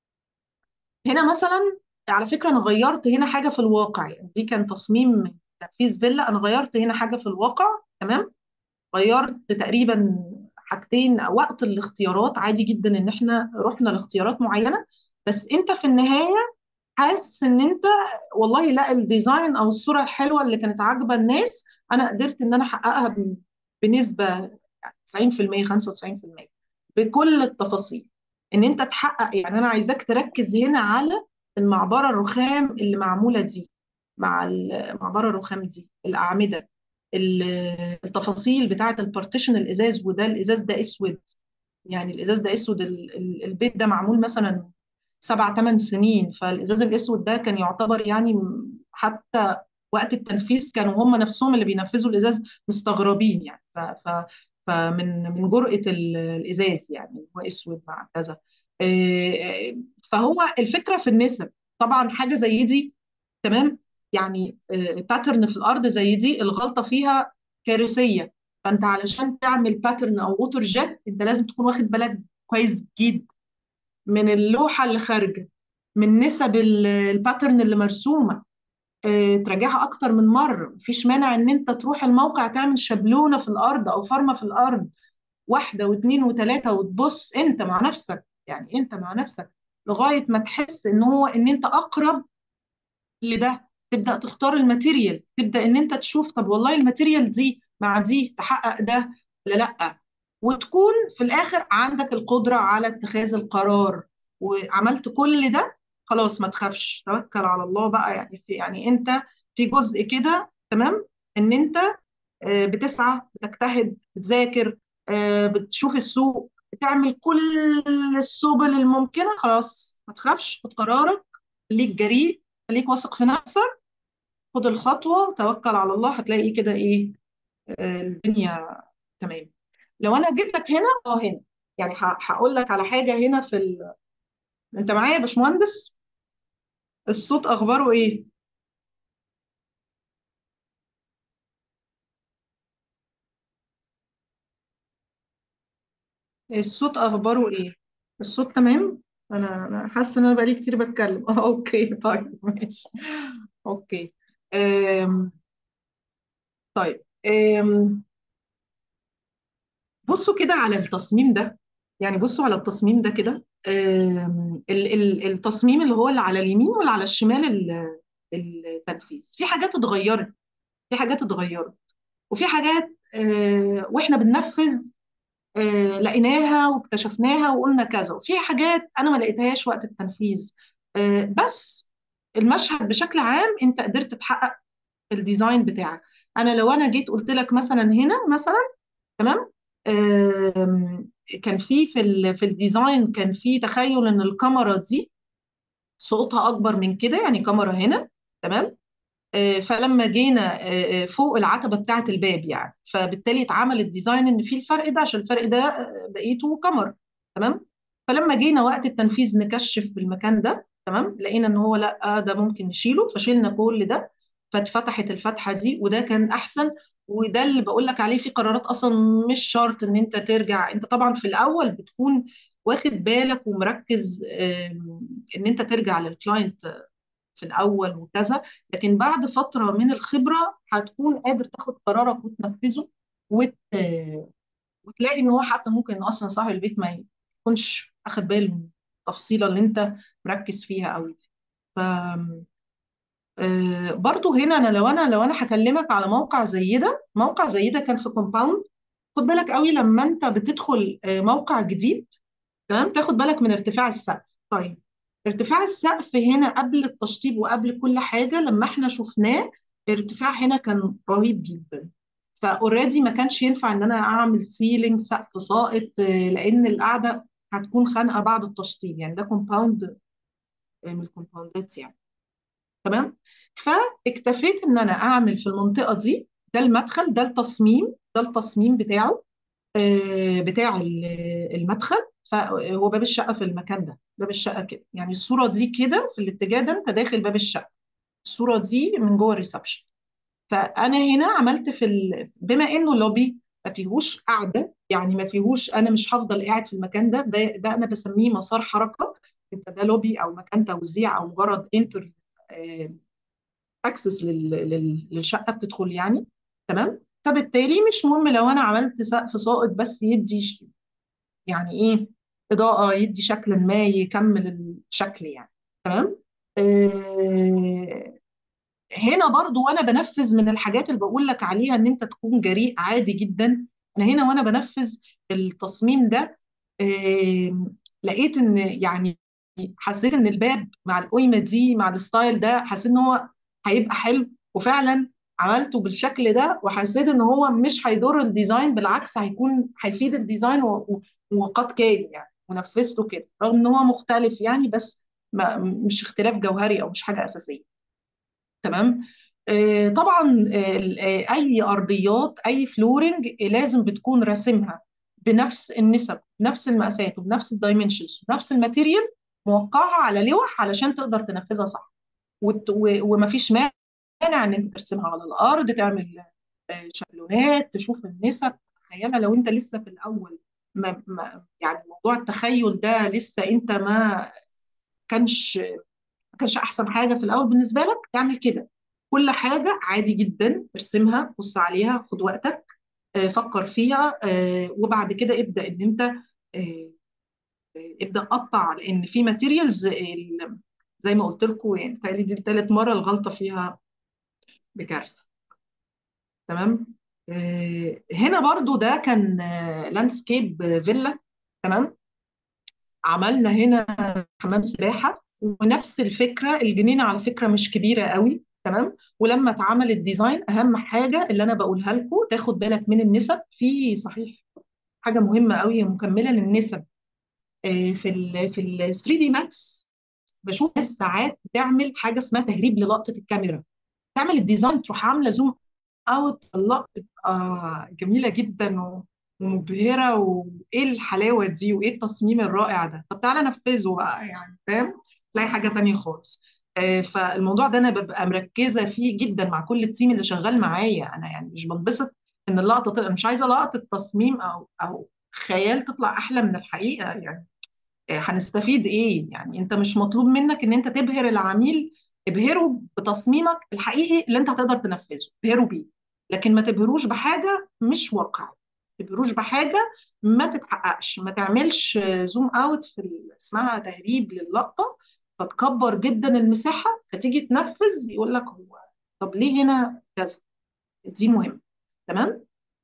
هنا مثلا على فكرة انا غيرت هنا حاجة في الواقع يعني دي كان تصميم تنفيذ فيلا انا غيرت هنا حاجة في الواقع تمام غيرت تقريبا حاجتين وقت الاختيارات عادي جدا ان احنا رحنا لاختيارات معينة بس انت في النهاية حاسس ان انت والله لا الديزاين او الصورة الحلوة اللي كانت عاجبة الناس انا قدرت ان انا احققها ب- بنسبة يعني 90% 95% بكل التفاصيل ان انت تحقق يعني انا عايزاك تركز هنا على المعبرة الرخام اللي معمولة دي مع المعبرة الرخام دي الأعمدة ال- التفاصيل بتاعة البارتيشن الإزاز وده الإزاز ده أسود يعني الإزاز ده أسود ال- ال- البيت ده معمول مثلا سبع ثمان سنين فالإزاز الأسود ده كان يعتبر يعني م- حتى وقت التنفيذ كانوا هم نفسهم اللي بينفذوا الإزاز مستغربين يعني ف ف فمن من جرأة ال- الإزاز يعني هو أسود مع كذا آه، فهو الفكرة في النسب طبعا حاجة زي دي تمام يعني باترن في الارض زي دي الغلطه فيها كارثيه فانت علشان تعمل باترن او ووتر جيت انت لازم تكون واخد بالك كويس جدا من اللوحه اللي خارجه من نسب ال- الباترن اللي مرسومه آه، تراجعها اكتر من مره مفيش مانع ان انت تروح الموقع تعمل شبلونه في الارض او فرمه في الارض واحده واثنين وثلاثه وتبص انت مع نفسك يعني انت مع نفسك لغايه ما تحس ان هو ان انت اقرب لده تبدأ تختار الماتيريال تبدأ ان انت تشوف طب والله الماتيريال دي مع دي تحقق ده ولا لا وتكون في الاخر عندك القدره على اتخاذ القرار وعملت كل ده خلاص ما تخافش توكل على الله بقى يعني في يعني انت في جزء كده تمام ان انت آه، بتسعى بتجتهد بتذاكر آه، بتشوف السوق بتعمل كل السبل الممكنه خلاص ما تخافش خد قرارك خليك جريء خليك واثق في نفسك خد الخطوه توكل على الله هتلاقي كده ايه آه، الدنيا تمام لو انا جيت لك هنا اه هنا يعني ه- هقول لك على حاجه هنا في ال... انت معايا يا باشمهندس الصوت اخباره ايه الصوت اخباره ايه الصوت تمام انا انا حاسه ان انا بقالي كتير بتكلم اه اوكي طيب ماشي اوكي أم... طيب أم... بصوا كده على التصميم ده يعني بصوا على التصميم ده كده أم... ال... ال... التصميم اللي هو اللي على اليمين واللي على الشمال ال... التنفيذ في حاجات اتغيرت في حاجات اتغيرت وفي حاجات آه، واحنا بننفذ آه، لقيناها واكتشفناها وقلنا كذا وفي حاجات انا ما لقيتهاش وقت التنفيذ آه، بس المشهد بشكل عام انت قدرت تحقق الديزاين بتاعك انا لو انا جيت قلت لك مثلا هنا مثلا تمام آم، كان في في ال- في الديزاين كان في تخيل ان الكاميرا دي صوتها اكبر من كده يعني كاميرا هنا تمام آه، فلما جينا آه، آه، فوق العتبة بتاعة الباب يعني فبالتالي اتعمل الديزاين ان في الفرق ده عشان الفرق ده آه، بقيته كمر تمام فلما جينا وقت التنفيذ نكشف بالمكان ده تمام لقينا ان هو لا ده ممكن نشيله فشيلنا كل ده فاتفتحت الفتحة دي وده كان احسن وده اللي بقول لك عليه في قرارات اصلا مش شرط ان انت ترجع انت طبعا في الاول بتكون واخد بالك ومركز آم، ان انت ترجع للكلاينت في الأول وكذا لكن بعد فترة من الخبرة هتكون قادر تاخد قرارك وتنفذه وت... وتلاقي إن هو حتى ممكن أصلا صاحب البيت ما يكونش أخد باله من التفصيلة اللي أنت مركز فيها أوي دي ف آه، برضو هنا أنا لو أنا لو أنا هكلمك على موقع زي ده موقع زي ده كان في كومباوند خد بالك قوي لما أنت بتدخل آه، موقع جديد تمام تاخد بالك من ارتفاع السقف طيب ارتفاع السقف هنا قبل التشطيب وقبل كل حاجة لما احنا شفناه ارتفاع هنا كان رهيب جدا فاوريدي ما كانش ينفع ان انا اعمل سيلينج سقف ساقط آه، لان القعدة هتكون خانقة بعد التشطيب يعني ده كومباوند من الكومباوندات يعني تمام فاكتفيت ان انا اعمل في المنطقة دي ده المدخل ده التصميم ده التصميم بتاعه آه، بتاع ال- المدخل فهو باب الشقه في المكان ده باب الشقه كده يعني الصوره دي كده في الاتجاه ده انت داخل باب الشقه الصوره دي من جوه الريسبشن فانا هنا عملت في ال... بما انه لوبي ما فيهوش قعده يعني ما فيهوش انا مش هفضل قاعد في المكان ده ده, ده انا بسميه مسار حركه انت ده لوبي او مكان توزيع او مجرد انتر اكسس لل... لل... للشقه بتدخل يعني تمام فبالتالي مش مهم لو انا عملت سقف ساقط بس يدي يعني ايه اضاءه يدي شكل ما يكمل الشكل يعني تمام آه هنا برضو وانا بنفذ من الحاجات اللي بقول لك عليها ان انت تكون جريء عادي جدا انا هنا وانا بنفذ التصميم ده آه لقيت ان يعني حسيت ان الباب مع القيمه دي مع الستايل ده حسيت ان هو هيبقى حلو وفعلا عملته بالشكل ده وحسيت ان هو مش هيضر الديزاين بالعكس هيكون هيفيد الديزاين و- و- وقد كان يعني ونفذته كده رغم ان هو مختلف يعني بس ما مش اختلاف جوهري او مش حاجه اساسيه تمام آه، طبعا آه، آه، اي ارضيات اي فلورنج لازم بتكون راسمها بنفس النسب بنفس المقاسات وبنفس الدايمنشنز بنفس الماتيريال موقعها على لوح علشان تقدر تنفذها صح وت- و- ومفيش مانع ان انت ترسمها على الارض تعمل آه، شابلونات تشوف النسب تخيلها لو انت لسه في الاول ما ما يعني موضوع التخيل ده لسه انت ما كانش ما كانش احسن حاجه في الاول بالنسبه لك تعمل كده كل حاجه عادي جدا ارسمها بص عليها خد وقتك آه، فكر فيها آه، وبعد كده ابدا ان انت آه، ابدا قطع لان في ماتيريالز زي ما قلت لكم يعني تقريبا دي ثالث مره الغلطه فيها بكارثه تمام آه، هنا برضو ده كان لاندسكيب فيلا تمام عملنا هنا حمام سباحة ونفس الفكرة الجنينة على فكرة مش كبيرة قوي تمام ولما اتعمل الديزاين أهم حاجة اللي أنا بقولها لكم تاخد بالك من النسب في صحيح حاجة مهمة قوي مكملة للنسب آه، في ال في ال 3 دي ماكس بشوف ناس ساعات بتعمل حاجة اسمها تهريب للقطة الكاميرا تعمل الديزاين تروح عاملة زوم اوت اللقطة تبقى جميلة جدا و- ومبهرة وايه الحلاوة دي وايه التصميم الرائع ده طب تعالى نفذه بقى يعني فاهم تلاقي حاجة تانية خالص آه، فالموضوع ده انا ببقى مركزة فيه جدا مع كل التيم اللي شغال معايا انا يعني مش بنبسط ان اللقطة تبقى مش عايزة لقطة تصميم او او خيال تطلع احلى من الحقيقة يعني آه، هنستفيد ايه يعني انت مش مطلوب منك ان انت تبهر العميل ابهره بتصميمك الحقيقي اللي انت هتقدر تنفذه ابهره بيه لكن ما تبهروش بحاجة مش واقعية ما تبهروش بحاجة ما تتحققش ما تعملش زوم اوت في ال- اسمها تهريب للقطة فتكبر جدا المساحة فتيجي تنفذ يقول لك هو طب ليه هنا كذا دي مهمة تمام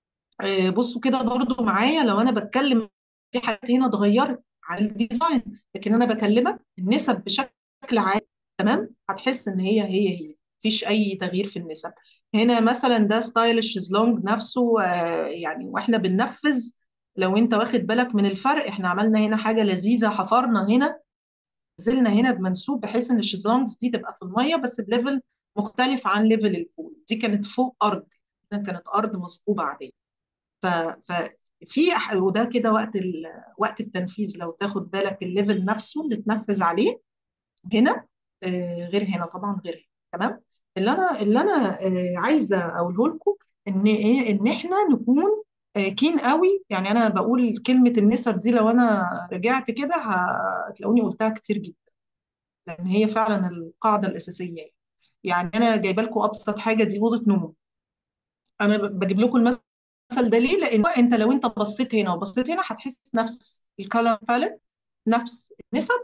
آه، بصوا كده برضو معايا لو انا بتكلم في حاجات هنا اتغيرت على الديزاين لكن انا بكلمك النسب بشكل عام تمام هتحس ان هي هي هي مفيش اي تغيير في النسب هنا مثلا ده ستايل الشيزلونج نفسه آه، يعني واحنا بننفذ لو انت واخد بالك من الفرق احنا عملنا هنا حاجه لذيذه حفرنا هنا نزلنا هنا بمنسوب بحيث ان الشيزلونجز دي تبقى في الميه بس بليفل مختلف عن ليفل البول دي كانت فوق ارض كانت ارض مصبوبه عاديه ف ففي أح- وده كده وقت ال... وقت التنفيذ لو تاخد بالك الليفل نفسه اللي تنفذ عليه هنا آه، غير هنا طبعا غير هنا تمام اللي انا اللي انا آه، عايزه اقوله لكم ان ايه ان احنا نكون آه، كين قوي يعني انا بقول كلمه النسب دي لو انا رجعت كده هتلاقوني قلتها كتير جدا لان هي فعلا القاعده الاساسيه يعني انا جايبه لكم ابسط حاجه دي اوضه نوم انا ب- بجيب لكم المثل ده ليه لان انت لو انت بصيت هنا وبصيت هنا هتحس نفس الكالر باليت نفس النسب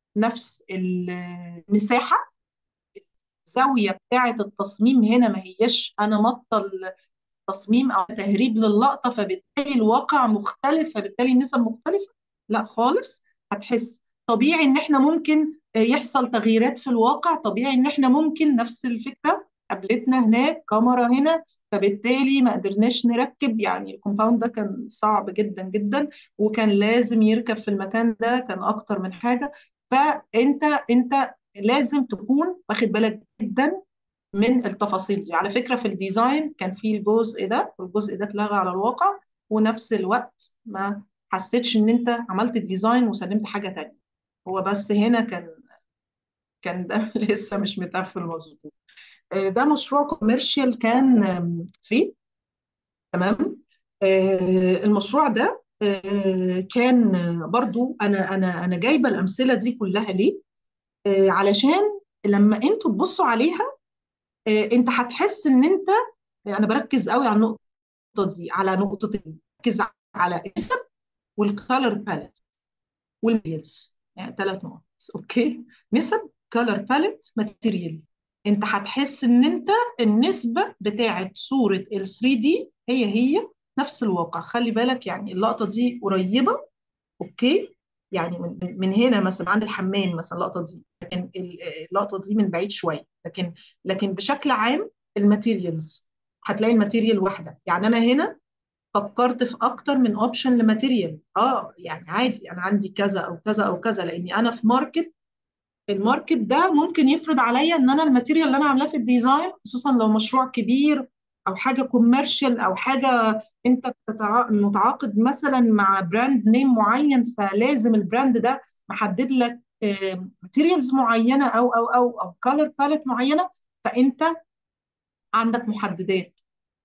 نفس المساحه الزاويه بتاعه التصميم هنا ما هيش انا مطل تصميم او تهريب للقطه فبالتالي الواقع مختلف فبالتالي النسب مختلفه لا خالص هتحس طبيعي ان احنا ممكن يحصل تغييرات في الواقع طبيعي ان احنا ممكن نفس الفكره قابلتنا هناك كاميرا هنا فبالتالي ما قدرناش نركب يعني الكومباوند ده كان صعب جدا جدا وكان لازم يركب في المكان ده كان اكتر من حاجه فانت انت لازم تكون واخد بالك جدا من التفاصيل دي على فكرة في الديزاين كان في الجزء ده والجزء ده اتلغى على الواقع ونفس الوقت ما حسيتش ان انت عملت الديزاين وسلمت حاجة تانية هو بس هنا كان كان ده لسه مش متقفل مظبوط آه، ده مشروع كوميرشال كان آم، فيه تمام آه، المشروع ده آه، كان آه، برضو انا انا انا جايبه الامثله دي كلها ليه آه، علشان لما انتوا تبصوا عليها آه، انت هتحس ان انت انا بركز قوي على النقطه دي على نقطتين بركز على الاسم والكالر باليت والماتيريالز يعني ثلاث نقط اوكي نسب كالر باليت ماتيريال انت هتحس ان انت النسبه بتاعه صوره ال 3 دي هي هي نفس الواقع خلي بالك يعني اللقطه دي قريبه اوكي يعني من من هنا مثلا عند الحمام مثلا اللقطه دي لكن ال- اللقطه دي من بعيد شويه لكن لكن بشكل عام الماتيريالز هتلاقي الماتيريال واحده يعني انا هنا فكرت في اكتر من اوبشن لماتيريال اه يعني عادي انا عندي كذا او كذا او كذا لاني انا في ماركت الماركت ده ممكن يفرض عليا ان انا الماتيريال اللي انا عاملاه في الديزاين خصوصا لو مشروع كبير او حاجه كوميرشال او حاجه انت بتتع- متعاقد مثلا مع براند نيم معين فلازم البراند ده محدد لك ماتيريالز معينه او او او او كالر باليت معينه فانت عندك محددات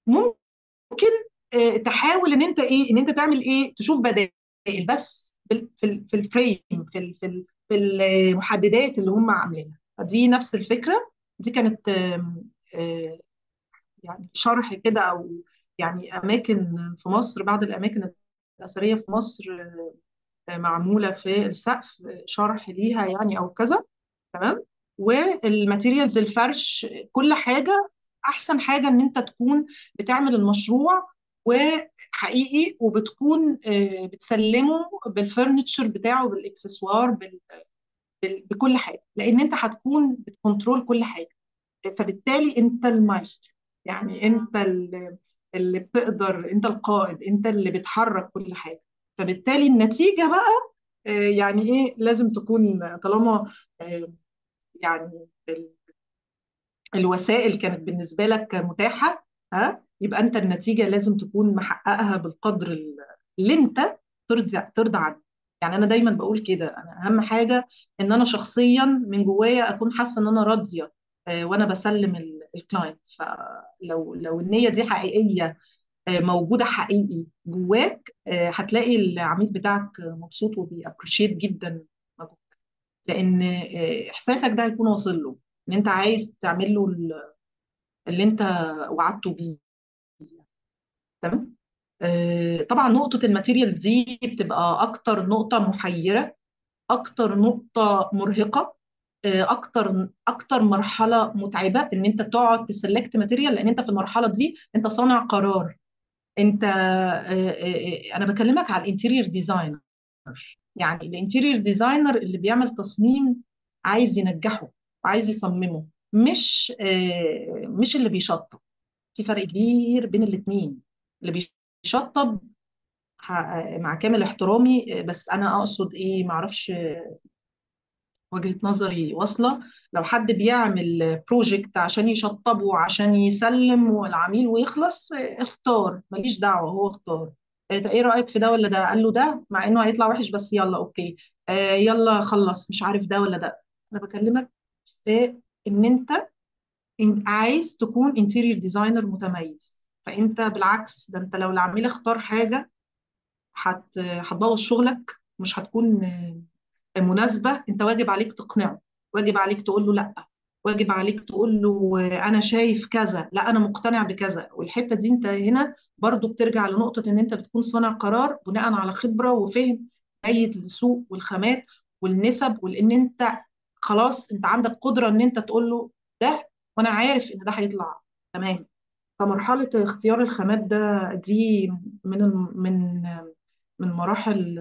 ممكن آه، تحاول ان انت ايه ان انت تعمل ايه تشوف بدائل بس في في ال- في الفريم في ال- في ال- في المحددات اللي هم عاملينها دي نفس الفكره دي كانت آم، آه، يعني شرح كده او يعني اماكن في مصر بعض الاماكن الاثريه في مصر آه، معموله في السقف آه، شرح ليها يعني او كذا تمام والماتيريالز الفرش كل حاجه احسن حاجه ان انت تكون بتعمل المشروع وحقيقي وبتكون آه، بتسلمه بالفرنتشر بتاعه بالاكسسوار بال- بال- بكل حاجه لان انت هتكون بتكنترول كل حاجه فبالتالي انت المايسترو يعني انت اللي, اللي بتقدر انت القائد انت اللي بتحرك كل حاجه فبالتالي النتيجه بقى آه، يعني ايه لازم تكون طالما آه، يعني ال- الوسائل كانت بالنسبه لك متاحه ها يبقى انت النتيجه لازم تكون محققها بالقدر ال- اللي انت ترضى ترضى عنه يعني انا دايما بقول كده انا اهم حاجه ان انا شخصيا من جوايا اكون حاسه ان انا راضيه آه، وانا بسلم ال- الكلاينت فلو لو النيه دي حقيقيه آه، موجوده حقيقي جواك آه، هتلاقي العميل بتاعك مبسوط وبيابريشيت جدا مجهودك لان آه، احساسك ده هيكون واصل له ان انت عايز تعمل له ال- اللي انت وعدته بيه تمام آه، طبعا نقطة الماتيريال دي بتبقى أكتر نقطة محيرة أكتر نقطة مرهقة آه، أكتر أكتر مرحلة متعبة إن أنت تقعد تسلكت ماتيريال لأن أنت في المرحلة دي أنت صانع قرار أنت آه، آه، آه، أنا بكلمك على الانتيرير ديزاينر يعني الانتيرير ديزاينر اللي بيعمل تصميم عايز ينجحه وعايز يصممه مش آه، مش اللي بيشطب في فرق كبير بين الاثنين اللي بيشطب ح- مع كامل احترامي بس انا اقصد ايه معرفش وجهة نظري واصلة لو حد بيعمل بروجكت عشان يشطبه عشان يسلم والعميل ويخلص اختار ماليش دعوة هو اختار إيه ايه رأيك في ده ولا ده قال له ده مع انه هيطلع وحش بس يلا اوكي آه يلا خلص مش عارف ده ولا ده انا بكلمك في ان انت إن- عايز تكون انتيريور ديزاينر متميز فانت بالعكس ده انت لو العميل اختار حاجة هت هتبوظ شغلك مش هتكون آه، مناسبة انت واجب عليك تقنعه واجب عليك تقول له لا واجب عليك تقول له آه، انا شايف كذا لا انا مقتنع بكذا والحتة دي انت هنا برضو بترجع لنقطة ان انت بتكون صانع قرار بناء على خبرة وفهم جيد للسوق والخامات والنسب وان انت خلاص انت عندك قدرة ان انت تقول له ده وانا عارف ان ده هيطلع تمام فمرحلة اختيار الخامات ده دي من الم- من من مراحل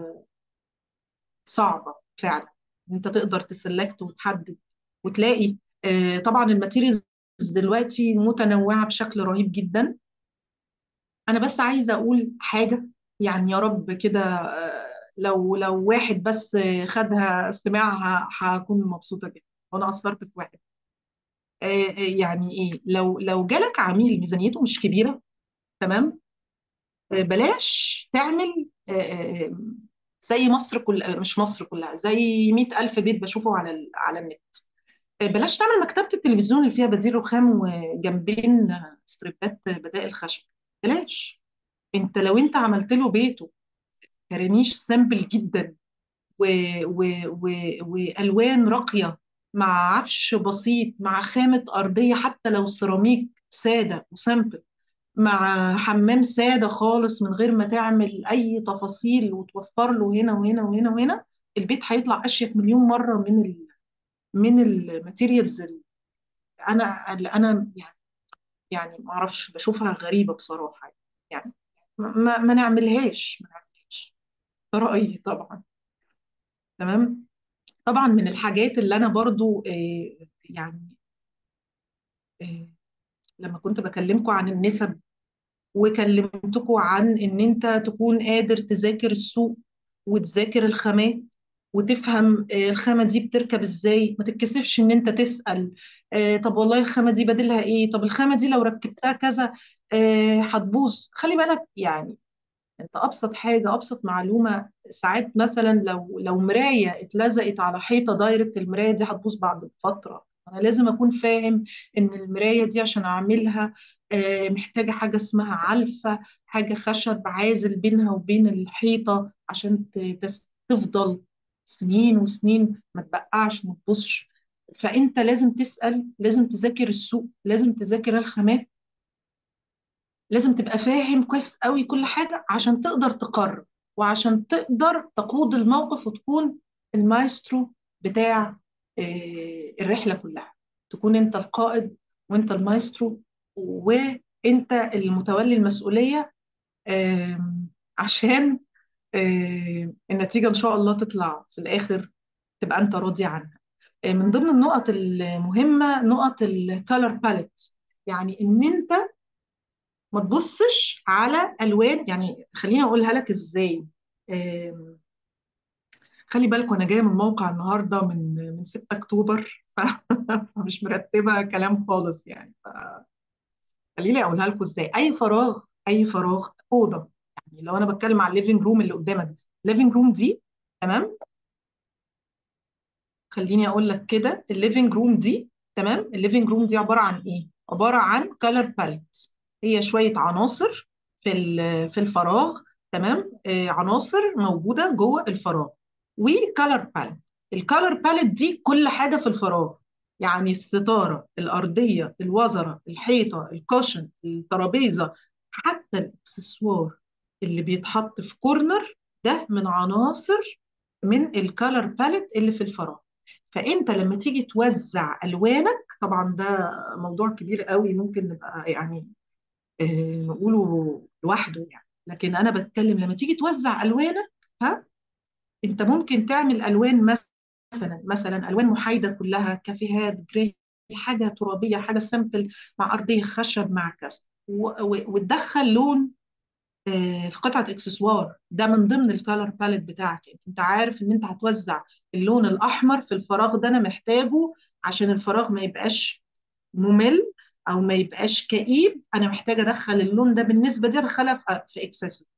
صعبة فعلا إن انت تقدر تسلكت وتحدد وتلاقي آه، طبعا الماتيريالز دلوقتي متنوعة بشكل رهيب جدا انا بس عايزة اقول حاجة يعني يا رب كده آه، لو لو واحد بس آه، خدها استماعها هكون مبسوطة جدا وانا اثرت في واحد آه، آه، يعني ايه لو لو جالك عميل ميزانيته مش كبيرة تمام آه، بلاش تعمل آه، آه، زي مصر كل مش مصر كلها زي مئة ألف بيت بشوفه على ال... على النت آه، بلاش تعمل مكتبة التلفزيون اللي فيها بديل رخام وجنبين آه، ستريبات بدائل خشب بلاش انت لو انت عملت له بيته كرانيش سامبل جدا و... و... و... والوان راقيه مع عفش بسيط مع خامه ارضيه حتى لو سيراميك ساده وسامبل مع حمام سادة خالص من غير ما تعمل أي تفاصيل وتوفر له هنا وهنا وهنا وهنا البيت هيطلع أشيك مليون مرة من ال من الماتيريالز اللي أنا اللي أنا يعني يعني ما أعرفش بشوفها غريبة بصراحة يعني ما, ما نعملهاش ما نعملهاش ده رأيي طبعا تمام طبعا من الحاجات اللي أنا برضو آه، يعني آه، لما كنت بكلمكم عن النسب وكلمتكم عن ان انت تكون قادر تذاكر السوق وتذاكر الخامات وتفهم آه، الخامة دي بتركب ازاي ما تتكسفش ان انت تسأل آه، طب والله الخامة دي بديلها ايه طب الخامة دي لو ركبتها كذا آه، هتبوظ خلي بالك يعني انت ابسط حاجه ابسط معلومه ساعات مثلا لو لو مرايه اتلزقت على حيطه دايركت المرايه دي هتبوظ بعد فتره انا لازم اكون فاهم ان المرايه دي عشان اعملها آه، محتاجه حاجه اسمها علفه حاجه خشب عازل بينها وبين الحيطه عشان ت- تس- تفضل سنين وسنين ما تبقعش ما تبوظش فانت لازم تسال لازم تذاكر السوق لازم تذاكر الخامات لازم تبقى فاهم كويس قوي كل حاجة عشان تقدر تقرر وعشان تقدر تقود الموقف وتكون المايسترو بتاع آه، الرحلة كلها تكون انت القائد وانت المايسترو وانت المتولي المسؤوليه آم، عشان آم، النتيجه ان شاء الله تطلع في الاخر تبقى انت راضي عنها آه، من ضمن النقط المهمه نقط الكالر باليت يعني ان انت ما تبصش على الوان يعني خليني اقولها لك ازاي آم، خلي بالكم انا جايه من موقع النهارده من من 6 اكتوبر فمش مرتبه كلام خالص يعني خليني اقولها لكم ازاي اي فراغ اي فراغ اوضه يعني لو انا بتكلم على الليفنج روم اللي قدامك دي الليفنج روم دي تمام خليني اقول لك كده الليفنج روم دي تمام الليفنج روم دي عباره عن ايه عباره عن كلر باليت هي شويه عناصر في ال- في الفراغ تمام آه عناصر موجوده جوه الفراغ وكلر باليت الكلر باليت دي كل حاجه في الفراغ يعني الستاره الارضيه الوزره الحيطه الكوشن الترابيزه حتى الاكسسوار اللي بيتحط في كورنر ده من عناصر من الكالر باليت اللي في الفراغ فانت لما تيجي توزع الوانك طبعا ده موضوع كبير قوي ممكن نبقى يعني آه، نقوله لوحده يعني لكن انا بتكلم لما تيجي توزع الوانك ها انت ممكن تعمل الوان مثلا مثلا الوان محايده كلها كافيهات جراي حاجه ترابيه حاجه سامبل مع ارضيه خشب مع كذا و- و- وتدخل لون آه، في قطعة اكسسوار ده من ضمن الكالر باليت بتاعك انت عارف ان انت هتوزع اللون الاحمر في الفراغ ده انا محتاجه عشان الفراغ ما يبقاش ممل او ما يبقاش كئيب انا محتاجه ادخل اللون ده بالنسبه دي ادخلها في في اكسسوار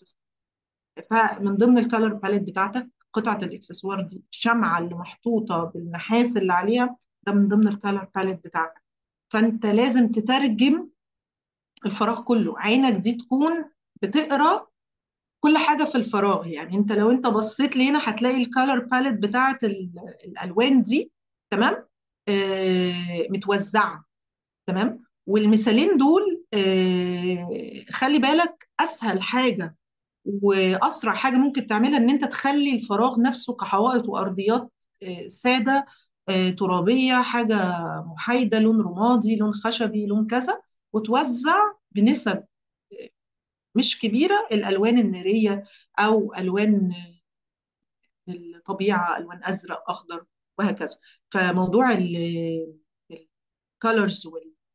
فمن ضمن الكالر باليت بتاعتك قطعه الاكسسوار دي الشمعه اللي محطوطه بالنحاس اللي عليها ده من ضمن الكالر باليت بتاعتك فانت لازم تترجم الفراغ كله عينك دي تكون بتقرا كل حاجة في الفراغ يعني انت لو انت بصيت لي هنا هتلاقي الكالر باليت بتاعت ال- الالوان دي تمام آه متوزعة تمام والمثالين دول آه خلي بالك اسهل حاجة واسرع حاجة ممكن تعملها ان انت تخلي الفراغ نفسه كحوائط وارضيات آه سادة آه ترابية حاجة محايدة لون رمادي لون خشبي لون كذا وتوزع بنسب مش كبيرة الألوان النارية أو ألوان الطبيعة ألوان أزرق أخضر وهكذا فموضوع الكالرز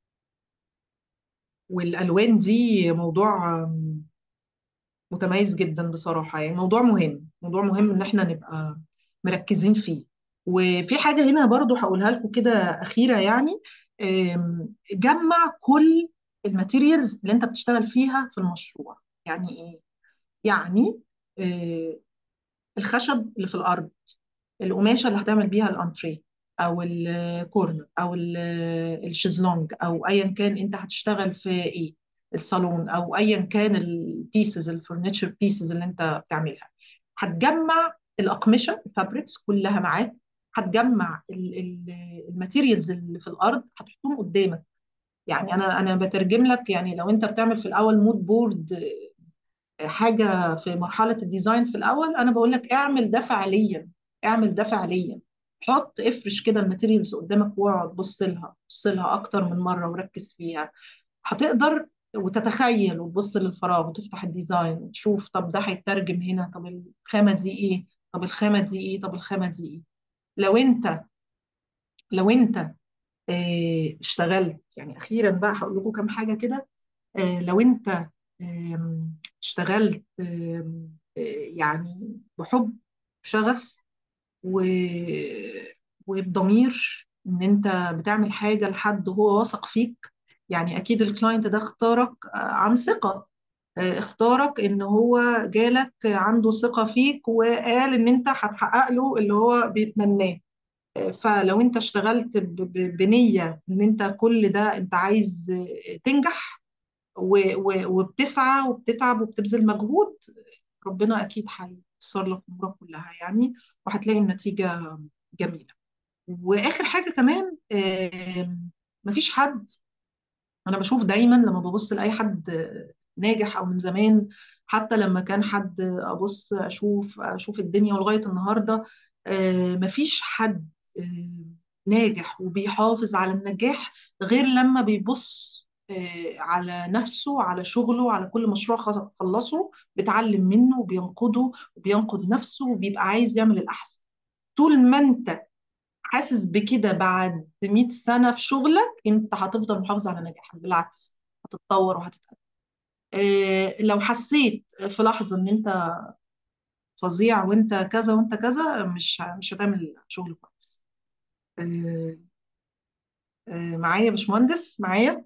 والألوان دي موضوع آم، متميز جدا بصراحة يعني موضوع مهم موضوع مهم إن احنا نبقى مركزين فيه وفي حاجة هنا برضو هقولها لكم كده أخيرة يعني آم، جمع كل الماتيريالز اللي انت بتشتغل فيها في المشروع يعني ايه؟ يعني آه، الخشب اللي في الارض القماشه اللي هتعمل بيها الانتريه او الكورنر او ال- الشيزلونج او ايا كان انت هتشتغل في ايه الصالون او ايا كان البيسز الفurniture بيسز اللي انت بتعملها هتجمع الاقمشه الفابريكس كلها معاك هتجمع الماتيريالز اللي في الارض هتحطهم قدامك يعني انا انا بترجم لك يعني لو انت بتعمل في الاول مود بورد حاجه في مرحله الديزاين في الاول انا بقول لك اعمل ده فعليا اعمل ده فعليا حط افرش كده الماتيريالز قدامك واقعد بص لها بص لها اكتر من مره وركز فيها هتقدر وتتخيل وتبص للفراغ وتفتح الديزاين وتشوف طب ده هيترجم هنا طب الخامه دي ايه طب الخامه دي ايه طب الخامه دي ايه لو انت لو انت اه اشتغلت يعني اخيرا بقى هقول لكم كام حاجه كده آه، لو انت آم، اشتغلت آم، آه، يعني بحب شغف و... وبضمير ان انت بتعمل حاجة لحد هو واثق فيك يعني اكيد الكلاينت ده اختارك آه، عن ثقة آه، اختارك ان هو جالك عنده ثقة فيك وقال ان انت هتحقق له اللي هو بيتمناه آه، فلو انت اشتغلت ب... ب... بنية ان انت كل ده انت عايز آه، تنجح و- و- وبتسعى وبتتعب وبتبذل مجهود ربنا اكيد هييسر لك امورك كلها يعني وهتلاقي النتيجه جميله واخر حاجه كمان آم، مفيش حد انا بشوف دايما لما ببص لاي حد ناجح او من زمان حتى لما كان حد ابص اشوف اشوف الدنيا ولغايه النهارده آه، مفيش حد آه، ناجح وبيحافظ على النجاح غير لما بيبص آه، على نفسه على شغله على كل مشروع خ- خلصه بيتعلم منه وبينقده وبينقد نفسه وبيبقى عايز يعمل الأحسن طول ما انت حاسس بكده بعد 100 سنة في شغلك انت هتفضل محافظ على نجاحك بالعكس هتتطور وهتتقدم آه، لو حسيت في لحظة ان انت فظيع وانت كذا وانت كذا مش ه- مش هتعمل شغل كويس آه، آه، معايا يا باشمهندس معايا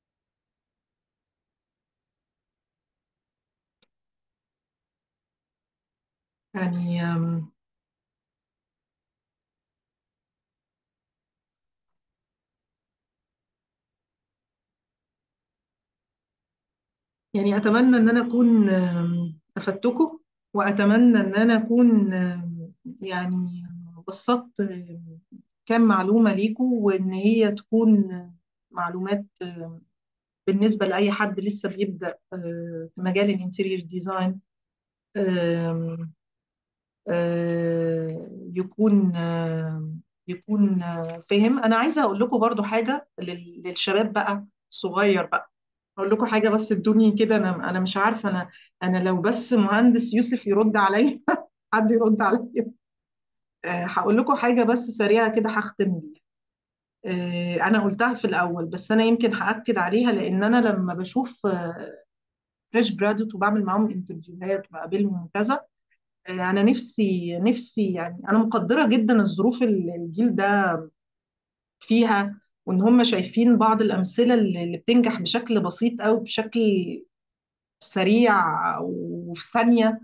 يعني آم، يعني اتمنى ان انا اكون آم، افدتكم واتمنى ان انا اكون آم، يعني بسطت آم، كام معلومة ليكم وان هي تكون آم، معلومات آم، بالنسبة لأي حد لسه بيبدأ آه، في مجال الانتيريور ديزاين آه، يكون آه، يكون آه، فاهم انا عايزه اقول لكم برضو حاجه لل- للشباب بقى الصغير بقى اقول لكم حاجه بس ادوني كده انا انا مش عارفه انا انا لو بس مهندس يوسف يرد عليا حد يرد عليا آه، هقول لكم حاجه بس سريعه كده هختم بيها آه، انا قلتها في الاول بس انا يمكن هاكد عليها لان انا لما بشوف فريش جرادوت وبعمل معاهم انترفيوهات وبقابلهم وكذا انا نفسي نفسي يعني انا مقدره جدا الظروف اللي الجيل ده فيها وان هم شايفين بعض الامثله اللي اللي بتنجح بشكل بسيط او بشكل سريع وفي ثانيه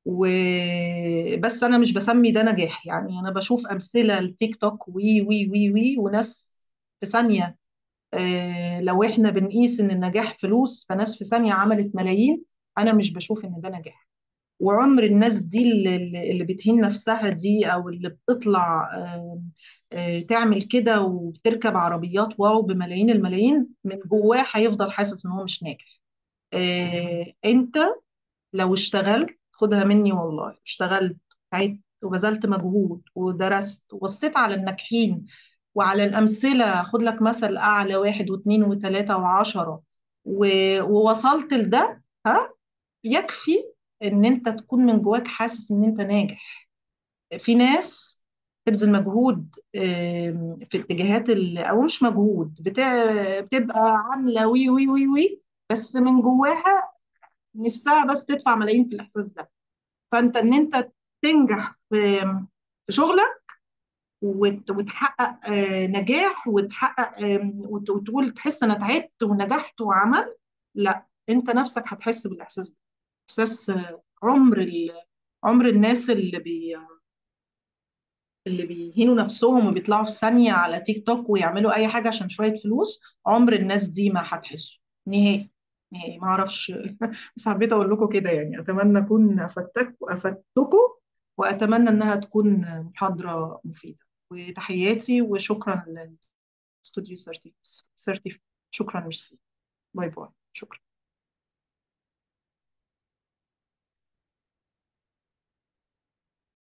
وبس انا مش بسمي ده نجاح يعني انا بشوف امثله التيك توك وي وي وي وي وناس في ثانيه آه، لو احنا بنقيس ان النجاح فلوس فناس في ثانيه عملت ملايين انا مش بشوف ان ده نجاح وعمر الناس دي اللي اللي بتهين نفسها دي او اللي بتطلع آم، آه، تعمل كده وبتركب عربيات واو بملايين الملايين من جواه هيفضل حاسس ان هو مش ناجح آه، انت لو اشتغلت خدها مني والله اشتغلت تعبت وبذلت مجهود ودرست وبصيت على الناجحين وعلى الأمثلة خد لك مثل أعلى واحد واثنين وثلاثة وعشرة و- ووصلت لده ها يكفي ان انت تكون من جواك حاسس ان انت ناجح في ناس تبذل مجهود آم، في اتجاهات ال- او مش مجهود بتاع- بتبقى عامله وي وي وي وي بس من جواها نفسها بس تدفع ملايين في الاحساس ده فانت ان انت تنجح في في شغلك وت- وتحقق آه، نجاح وتحقق آم، وت- وتقول تحس انا تعبت ونجحت وعملت لا انت نفسك هتحس بالاحساس ده احساس آه، عمر ال... عمر الناس اللي بي... اللي بيهينوا نفسهم وبيطلعوا في ثانية على تيك توك ويعملوا اي حاجة عشان شوية فلوس عمر الناس دي ما هتحسوا نهائي نهائي ما اعرفش بس حبيت اقول لكم كده يعني اتمنى اكون افدتك وافدتكم واتمنى انها تكون محاضرة مفيدة وتحياتي وشكرا للاستوديو 30 30 شكرا ميرسي باي باي شكرا